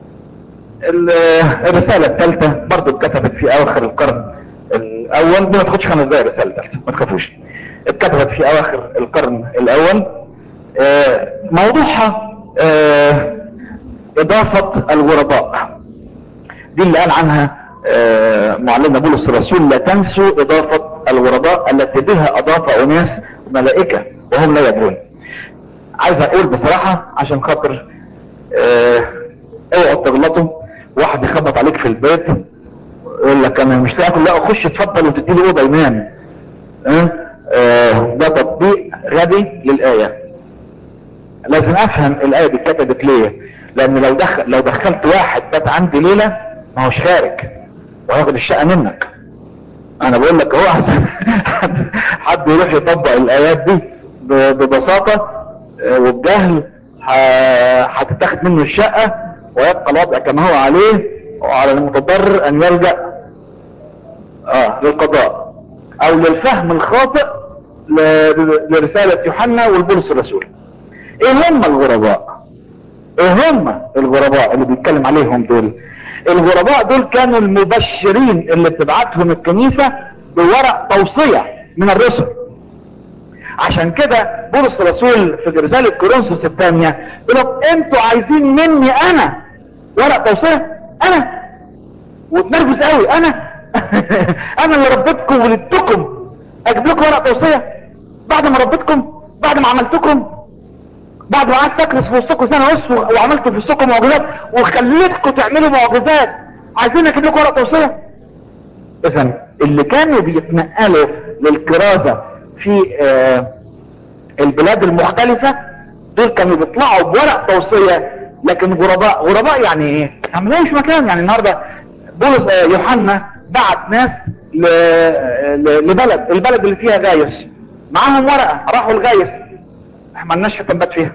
الرسالة الثالثة برضو اتكتبت في اواخر القرن الاول دي ما تاخدش خمس دقايق الرسالة الثالثة ما تخافوش اتكتبت في اواخر القرن الاول آه موضوعها آه اضافة الغرباء دي اللي قال عنها آه معلمنا بولس الرسول لا تنسوا اضافة الغرباء التي بها اضاف اناس ملائكة وهم لا يدرون عايز اقول بصراحة عشان خاطر اه اوعوا تغلطوا واحد يخبط عليك في البيت يقول لك انا مش تاكل لا خش اتفضل وتدي له اوضه ينام اه اه ده تطبيق غبي للايه لازم افهم الايه دي اتكتبت ليه لان لو دخل لو دخلت واحد بات عندي ليله ما هوش خارج وهياخد الشقه منك انا بقول لك هو حد يروح يطبق الايات دي ببساطه وبجهل هتتاخد منه الشقه ويبقى الوضع كما هو عليه وعلى المتضرر ان يلجأ اه للقضاء او للفهم الخاطئ ل- لرسالة يوحنا والبولس الرسول ايه هم الغرباء ايه هم الغرباء اللي بيتكلم عليهم دول الغرباء دول كانوا المبشرين اللي بتبعتهم الكنيسة بورق توصية من الرسل عشان كده بولس الرسول في رسالة كورنثوس الثانية يقول لهم انتوا عايزين مني انا ورق توصية انا وتنرفز قوي انا انا اللي ربيتكم ولدتكم اجيب لكم ورق توصية بعد ما ربيتكم بعد ما عملتكم بعد ما قعدت اكرس في وسطكم سنه ونص و- وعملت في وسطكم معجزات وخليتكم تعملوا معجزات عايزين اجيب لكم ورق توصيه اذا اللي كانوا بيتنقلوا للكرازه في آه البلاد المختلفه دول كانوا بيطلعوا بورق توصيه لكن غرباء غرباء يعني ايه؟ يعني مش مكان يعني النهارده بولس آه يوحنا بعت ناس ل... ل... لبلد البلد اللي فيها غايس معاهم ورقه راحوا لغايس احنا ما لناش حته نبات فيها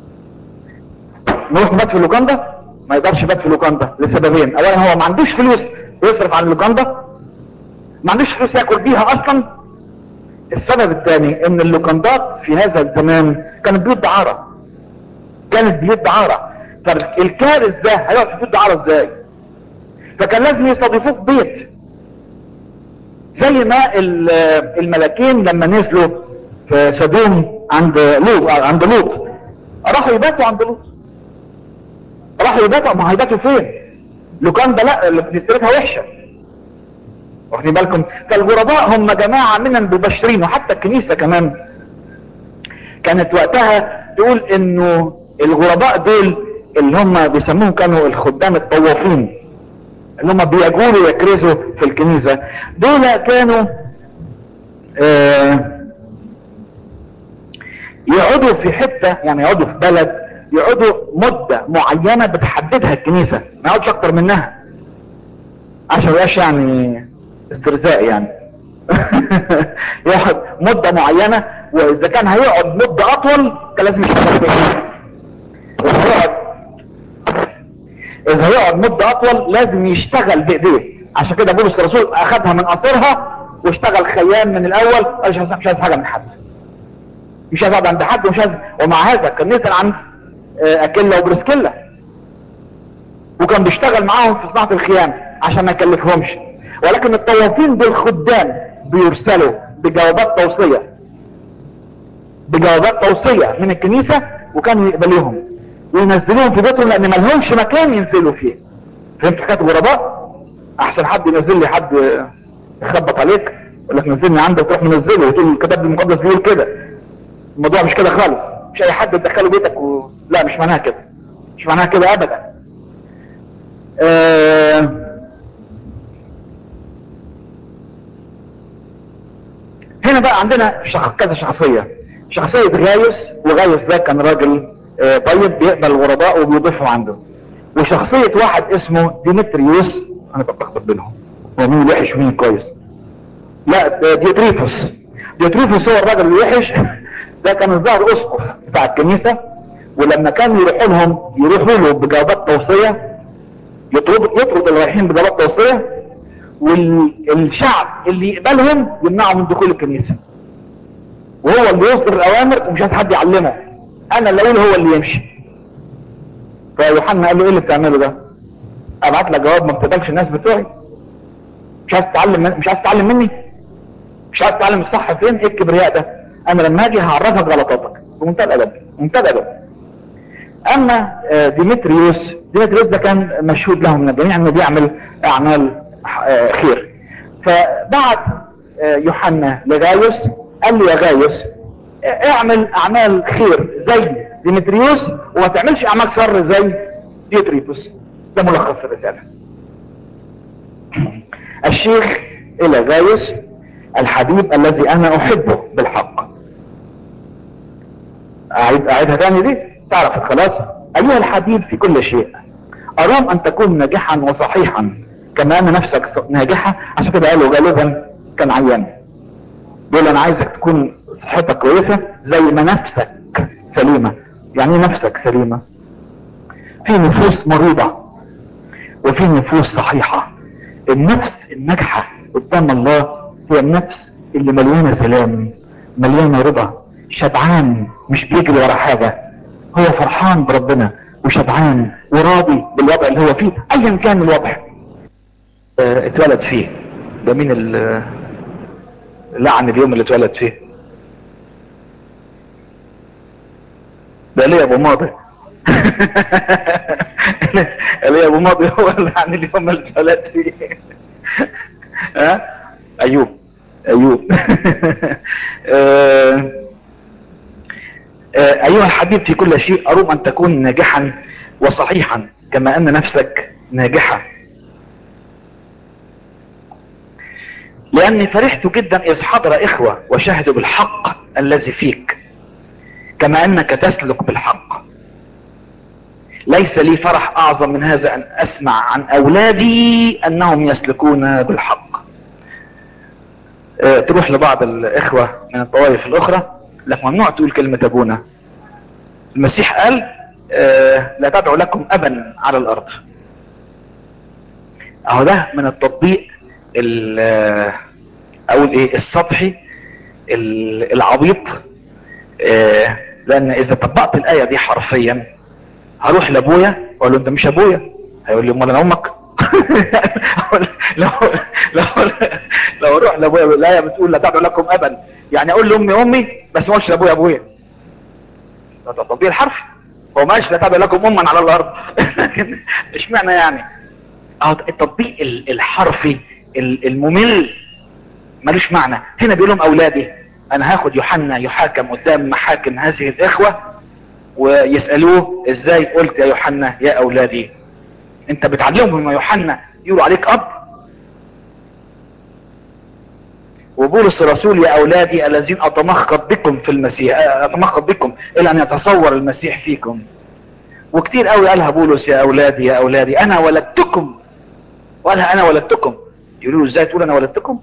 نروح نبات في لوكاندا ما يقدرش يبات في لوكاندا لسببين اولا هو ما عندوش فلوس يصرف عن لوكاندا ما عندوش فلوس ياكل بيها اصلا السبب الثاني ان اللوكاندات في هذا الزمان كانت بيوت دعارة كانت بيوت دعارة فالكارث ده هيقعد في بيوت دعارة ازاي فكان لازم يستضيفوه في بيت زي ما ال- الملاكين لما نزلوا في سدوم عند لوط عند لوط راحوا يباتوا عند لوط راحوا يباتوا ما هيباتوا فين لوكاندا لا اللي بتستلفها وحشه واخدين بالكم فالغرباء هم جماعه من المبشرين وحتى الكنيسه كمان كانت وقتها تقول انه الغرباء دول اللي هم بيسموهم كانوا الخدام الطوافين اللي هم بيجولوا يكرزوا في الكنيسه دول كانوا آه يقعدوا في حتة يعني يقعدوا في بلد يقعدوا مدة معينة بتحددها الكنيسة ما يقعدش اكتر منها عشان ميبقاش يعني استرزاق يعني يقعد مدة معينة واذا كان هيقعد مدة اطول كان لازم يشتغل فيها اذا هيقعد اذا هيقعد مدة اطول لازم يشتغل بايديه عشان كده بولس الرسول اخذها من قصرها واشتغل خيام من الاول قال مش عايز مش عايز حاجة من حد مش عايز اقعد عند حد ومش عايز ومع هذا كان نزل عند آه، اكيلا وبرسكيلا وكان بيشتغل معاهم في صناعة الخيام عشان ما يكلفهمش ولكن الطوافين دول خدام بيرسلوا بجوابات توصية بجوابات توصية من الكنيسة وكانوا يقبلوهم وينزلوهم في بيتهم لان ما لهمش مكان ينزلوا فيه فهمت حكاية الغرباء احسن حد ينزل لي حد آه، يخبط عليك يقول لك نزلني عندك وتروح منزله وتقول الكتاب المقدس بيقول كده الموضوع مش كده خالص مش اي حد تدخله بيتك و... لا مش معناها كده مش معناها كده ابدا آه... هنا بقى عندنا شخ... كذا شخصية شخصية غايس وغايس ده كان راجل آه طيب بيقبل الغرباء وبيضيفهم عنده وشخصية واحد اسمه ديمتريوس انا بتلخبط بينهم هو مين الوحش ومين الكويس لا ده ديوتريفوس ديوتريفوس هو الراجل الوحش ده كان الظاهر اسقف بتاع الكنيسة ولما كانوا يروحوا لهم يروحوا له بجوابات توصية يطرد يطرد اللي رايحين بجوابات توصية والشعب اللي يقبلهم يمنعوا من دخول الكنيسة وهو اللي يصدر الاوامر ومش عايز حد يعلمه انا اللي اقول هو اللي يمشي فيوحنا قال له ايه اللي بتعمله ده ابعت لك جواب ما بتقبلش الناس بتوعي مش عايز تتعلم من... مش عايز تتعلم مني مش عايز تتعلم الصح فين ايه الكبرياء ده انا لما اجي هعرفك غلطاتك بمنتهى الادب منتهى الادب اما آه، ديمتريوس ديمتريوس ده كان مشهود له من الجميع انه بيعمل اعمال آه، خير فبعت آه، يوحنا لغايوس قال له يا غايوس آه، اعمل اعمال خير زي ديمتريوس وما تعملش اعمال شر زي ديوتريفوس ده ملخص الرساله الشيخ الى غايوس الحبيب الذي انا احبه بالحق اعيد اعيدها تاني دي تعرف خلاص ايها الحبيب في كل شيء ارام ان تكون ناجحا وصحيحا كما ان نفسك ص- ناجحة عشان كده قالوا غالبا كان عيان بيقول انا عايزك تكون صحتك كويسة زي ما نفسك سليمة يعني ايه نفسك سليمة في نفوس مريضة وفي نفوس صحيحة النفس الناجحة قدام الله هي النفس اللي مليانة سلام مليانة رضا شبعان مش بيجري ورا حاجة هو فرحان بربنا وشبعان وراضي بالوضع اللي هو فيه ايا كان الوضع اه اتولد فيه ده مين اللي لعن اليوم اللي اتولد فيه ده ليه ابو ماضي ليه ابو ماضي هو اللي عن اليوم اللي اتولد فيه ها ايوب ايوب آه آه ايها الحبيب في كل شيء اروم ان تكون ناجحا وصحيحا كما ان نفسك ناجحة لاني فرحت جدا اذ حضر اخوة وشهدوا بالحق الذي فيك كما انك تسلك بالحق ليس لي فرح اعظم من هذا ان اسمع عن اولادي انهم يسلكون بالحق أه تروح لبعض الاخوة من الطوائف الاخرى لك ممنوع تقول كلمة ابونا المسيح قال أه لا تدعو لكم ابا على الارض اهو ده من التطبيق اقول ايه السطحي العبيط أه لان اذا طبقت الايه دي حرفيا هروح لابويا واقول له انت مش ابويا هيقول لي امال انا امك لو لو لو اروح لابويا الايه بتقول لا تدعو لكم ابا يعني اقول لامي امي بس ما اقولش لابويا ابويا ده تطبيق الحرفي هو ماشي لا تدعو لكم اما على الارض لكن اشمعنى يعني اهو التطبيق الحرفي الممل ملوش معنى هنا بيقول لهم اولادي انا هاخد يوحنا يحاكم قدام محاكم هذه الاخوه ويسألوه ازاي قلت يا يوحنا يا اولادي انت بتعلمهم يا يوحنا يقولوا عليك اب وبولس الرسول يا اولادي الذين اتمخض بكم في المسيح اتمخض بكم الى ان يتصور المسيح فيكم وكتير قوي قالها بولس يا اولادي يا اولادي انا ولدتكم وقالها انا ولدتكم يقولوا ازاي تقول انا ولدتكم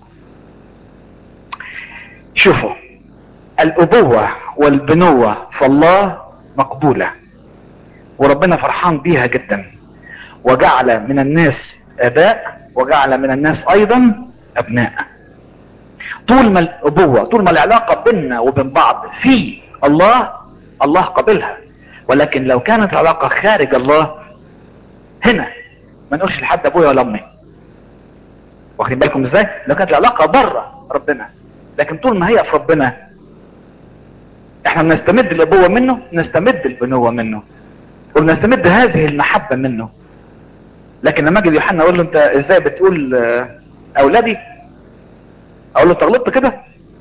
شوفوا الابوة والبنوة فالله مقبولة وربنا فرحان بيها جدا وجعل من الناس اباء وجعل من الناس ايضا ابناء طول ما الابوة طول ما العلاقة بيننا وبين بعض في الله الله قبلها ولكن لو كانت العلاقة خارج الله هنا ما نقولش لحد ابويا ولا امي واخدين بالكم ازاي لو كانت العلاقة بره ربنا لكن طول ما هي في ربنا احنا بنستمد الابوة منه نستمد البنوة منه وبنستمد هذه المحبة منه لكن لما اجي ليوحنا اقول له انت ازاي بتقول اولادي اقول له انت غلطت كده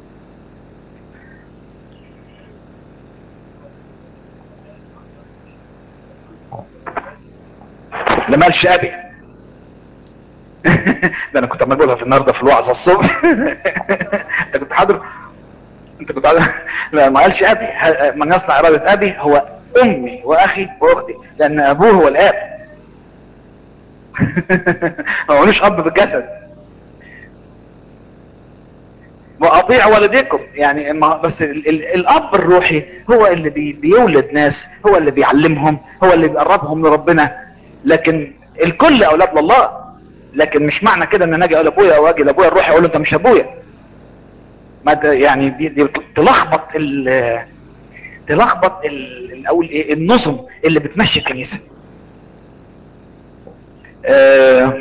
ده ما قالش ابي ده انا كنت عمال بقولها في النهارده في الوعظه الصبح انت كنت حاضر انت كنت عايز لا ما قالش ابي من يصنع اراده ابي هو امي واخي واختي لان ابوه هو الاب هو ملوش اب بالجسد واطيع والديكم يعني بس ال ال الاب الروحي هو اللي بي بيولد ناس هو اللي بيعلمهم هو اللي بيقربهم لربنا لكن الكل اولاد لله لكن مش معنى كده ان انا اجي اقول ابويا او اجي لابويا الروحي اقول له انت مش ابويا ما يعني دي, دي تلخبط ال تلخبط ال اقول ايه النظم اللي بتمشي الكنيسه آه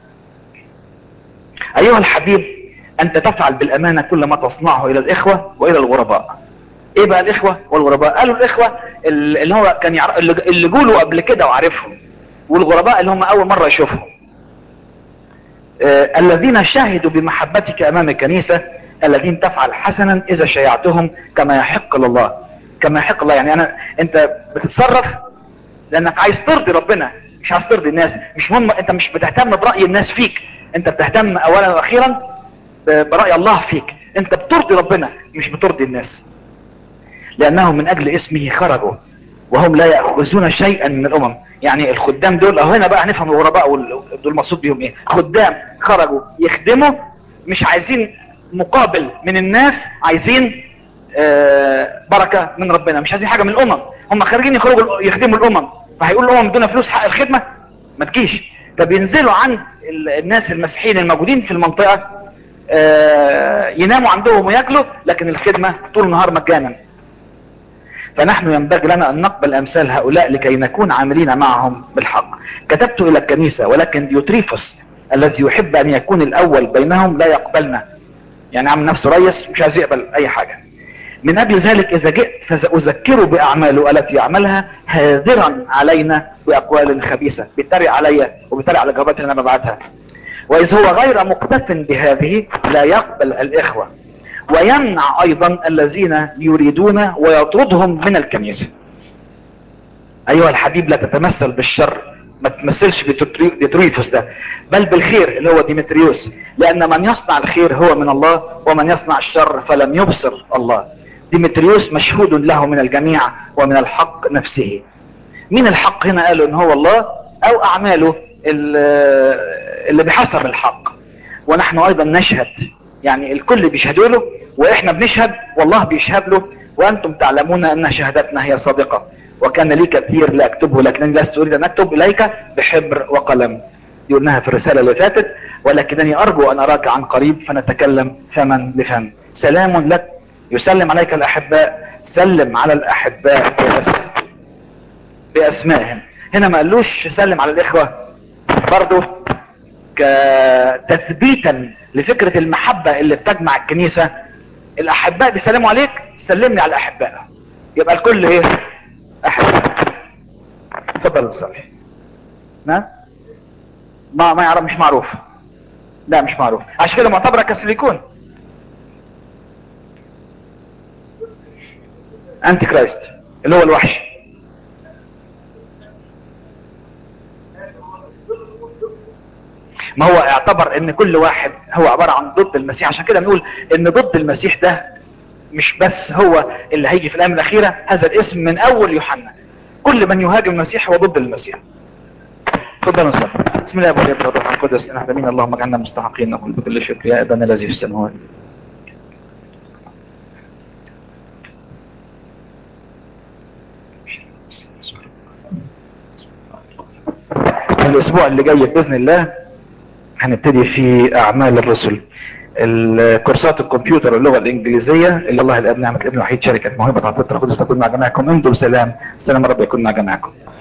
ايها الحبيب انت تفعل بالامانه كل ما تصنعه الى الاخوه والى الغرباء ايه بقى الاخوه والغرباء قالوا الاخوه اللي هو كان يعرف اللي جوله قبل كده وعارفهم والغرباء اللي هم اول مره يشوفهم آه الذين شهدوا بمحبتك امام الكنيسه الذين تفعل حسنا اذا شيعتهم كما يحق لله كما يحق الله يعني انا انت بتتصرف لانك عايز ترضي ربنا مش عايز ترضي الناس مش مهم انت مش بتهتم براي الناس فيك انت بتهتم اولا واخيرا براي الله فيك انت بترضي ربنا مش بترضي الناس لانهم من اجل اسمه خرجوا وهم لا ياخذون شيئا من الامم يعني الخدام دول اهو هنا بقى هنفهم الغرباء دول مقصود بيهم ايه خدام خرجوا يخدموا مش عايزين مقابل من الناس عايزين آه بركة من ربنا مش عايزين حاجة من الامم هم خارجين يخرجوا يخدموا الامم فهيقول الامم دون فلوس حق الخدمة ما تجيش فبينزلوا عند ال- الناس المسيحيين الموجودين في المنطقة آه، يناموا عندهم وياكلوا لكن الخدمة طول النهار مجانا فنحن ينبغي لنا ان نقبل امثال هؤلاء لكي نكون عاملين معهم بالحق كتبت الى الكنيسة ولكن ديوتريفوس الذي يحب ان يكون الاول بينهم لا يقبلنا يعني عامل نفسه ريس مش عايز يقبل اي حاجة من اجل ذلك اذا جئت فاذكره باعماله التي يعملها هاذرا علينا باقوال خبيثة بيتريق عليا وبيتريق على الجوابات اللي انا ببعتها واذ هو غير مكتف بهذه لا يقبل الاخوة ويمنع ايضا الذين يريدون ويطردهم من الكنيسة ايها الحبيب لا تتمثل بالشر ما تمثلش بتتري- بتريفوس ده بل بالخير اللي هو ديمتريوس لان من يصنع الخير هو من الله ومن يصنع الشر فلم يبصر الله ديمتريوس مشهود له من الجميع ومن الحق نفسه مين الحق هنا قالوا ان هو الله او اعماله ال- اللي بحسب الحق ونحن ايضا نشهد يعني الكل بيشهدوا له واحنا بنشهد والله بيشهد له وانتم تعلمون ان شهادتنا هي صادقة وكان لي كثير لا اكتبه لكنني لست اريد ان اكتب اليك بحبر وقلم دي قلناها في الرسالة اللي فاتت ولكنني ارجو ان اراك عن قريب فنتكلم فما لفم سلام لك يسلم عليك الاحباء سلم على الاحباء بس باسمائهم هنا ما قالوش سلم على الاخوة برضو كتثبيتا لفكرة المحبة اللي بتجمع الكنيسة الاحباء بيسلموا عليك سلمني على الاحباء يبقى الكل ايه احباء اتفضل نصلي نعم ما ما يعرف مش معروف لا مش معروف عشان كده معتبرة كسليكون انتي كرايست اللي هو الوحش ما هو اعتبر ان كل واحد هو عبارة عن ضد المسيح عشان كده نقول ان ضد المسيح ده مش بس هو اللي هيجي في الايام الاخيرة هذا الاسم من اول يوحنا كل من يهاجم المسيح هو ضد المسيح تفضل نصلي بسم الله والابن والروح القدس ان احنا اللهم اجعلنا مستحقين نقول بكل شكر يا ابانا الذي في السماوات الاسبوع اللي جاي باذن الله هنبتدي في اعمال الرسل الكورسات الكمبيوتر واللغه الانجليزيه اللي الله الاب نعمه الابن الوحيد شركه موهبه عطيه القدس تكون مع جميعكم انتم بسلام سلام رب يكون مع جميعكم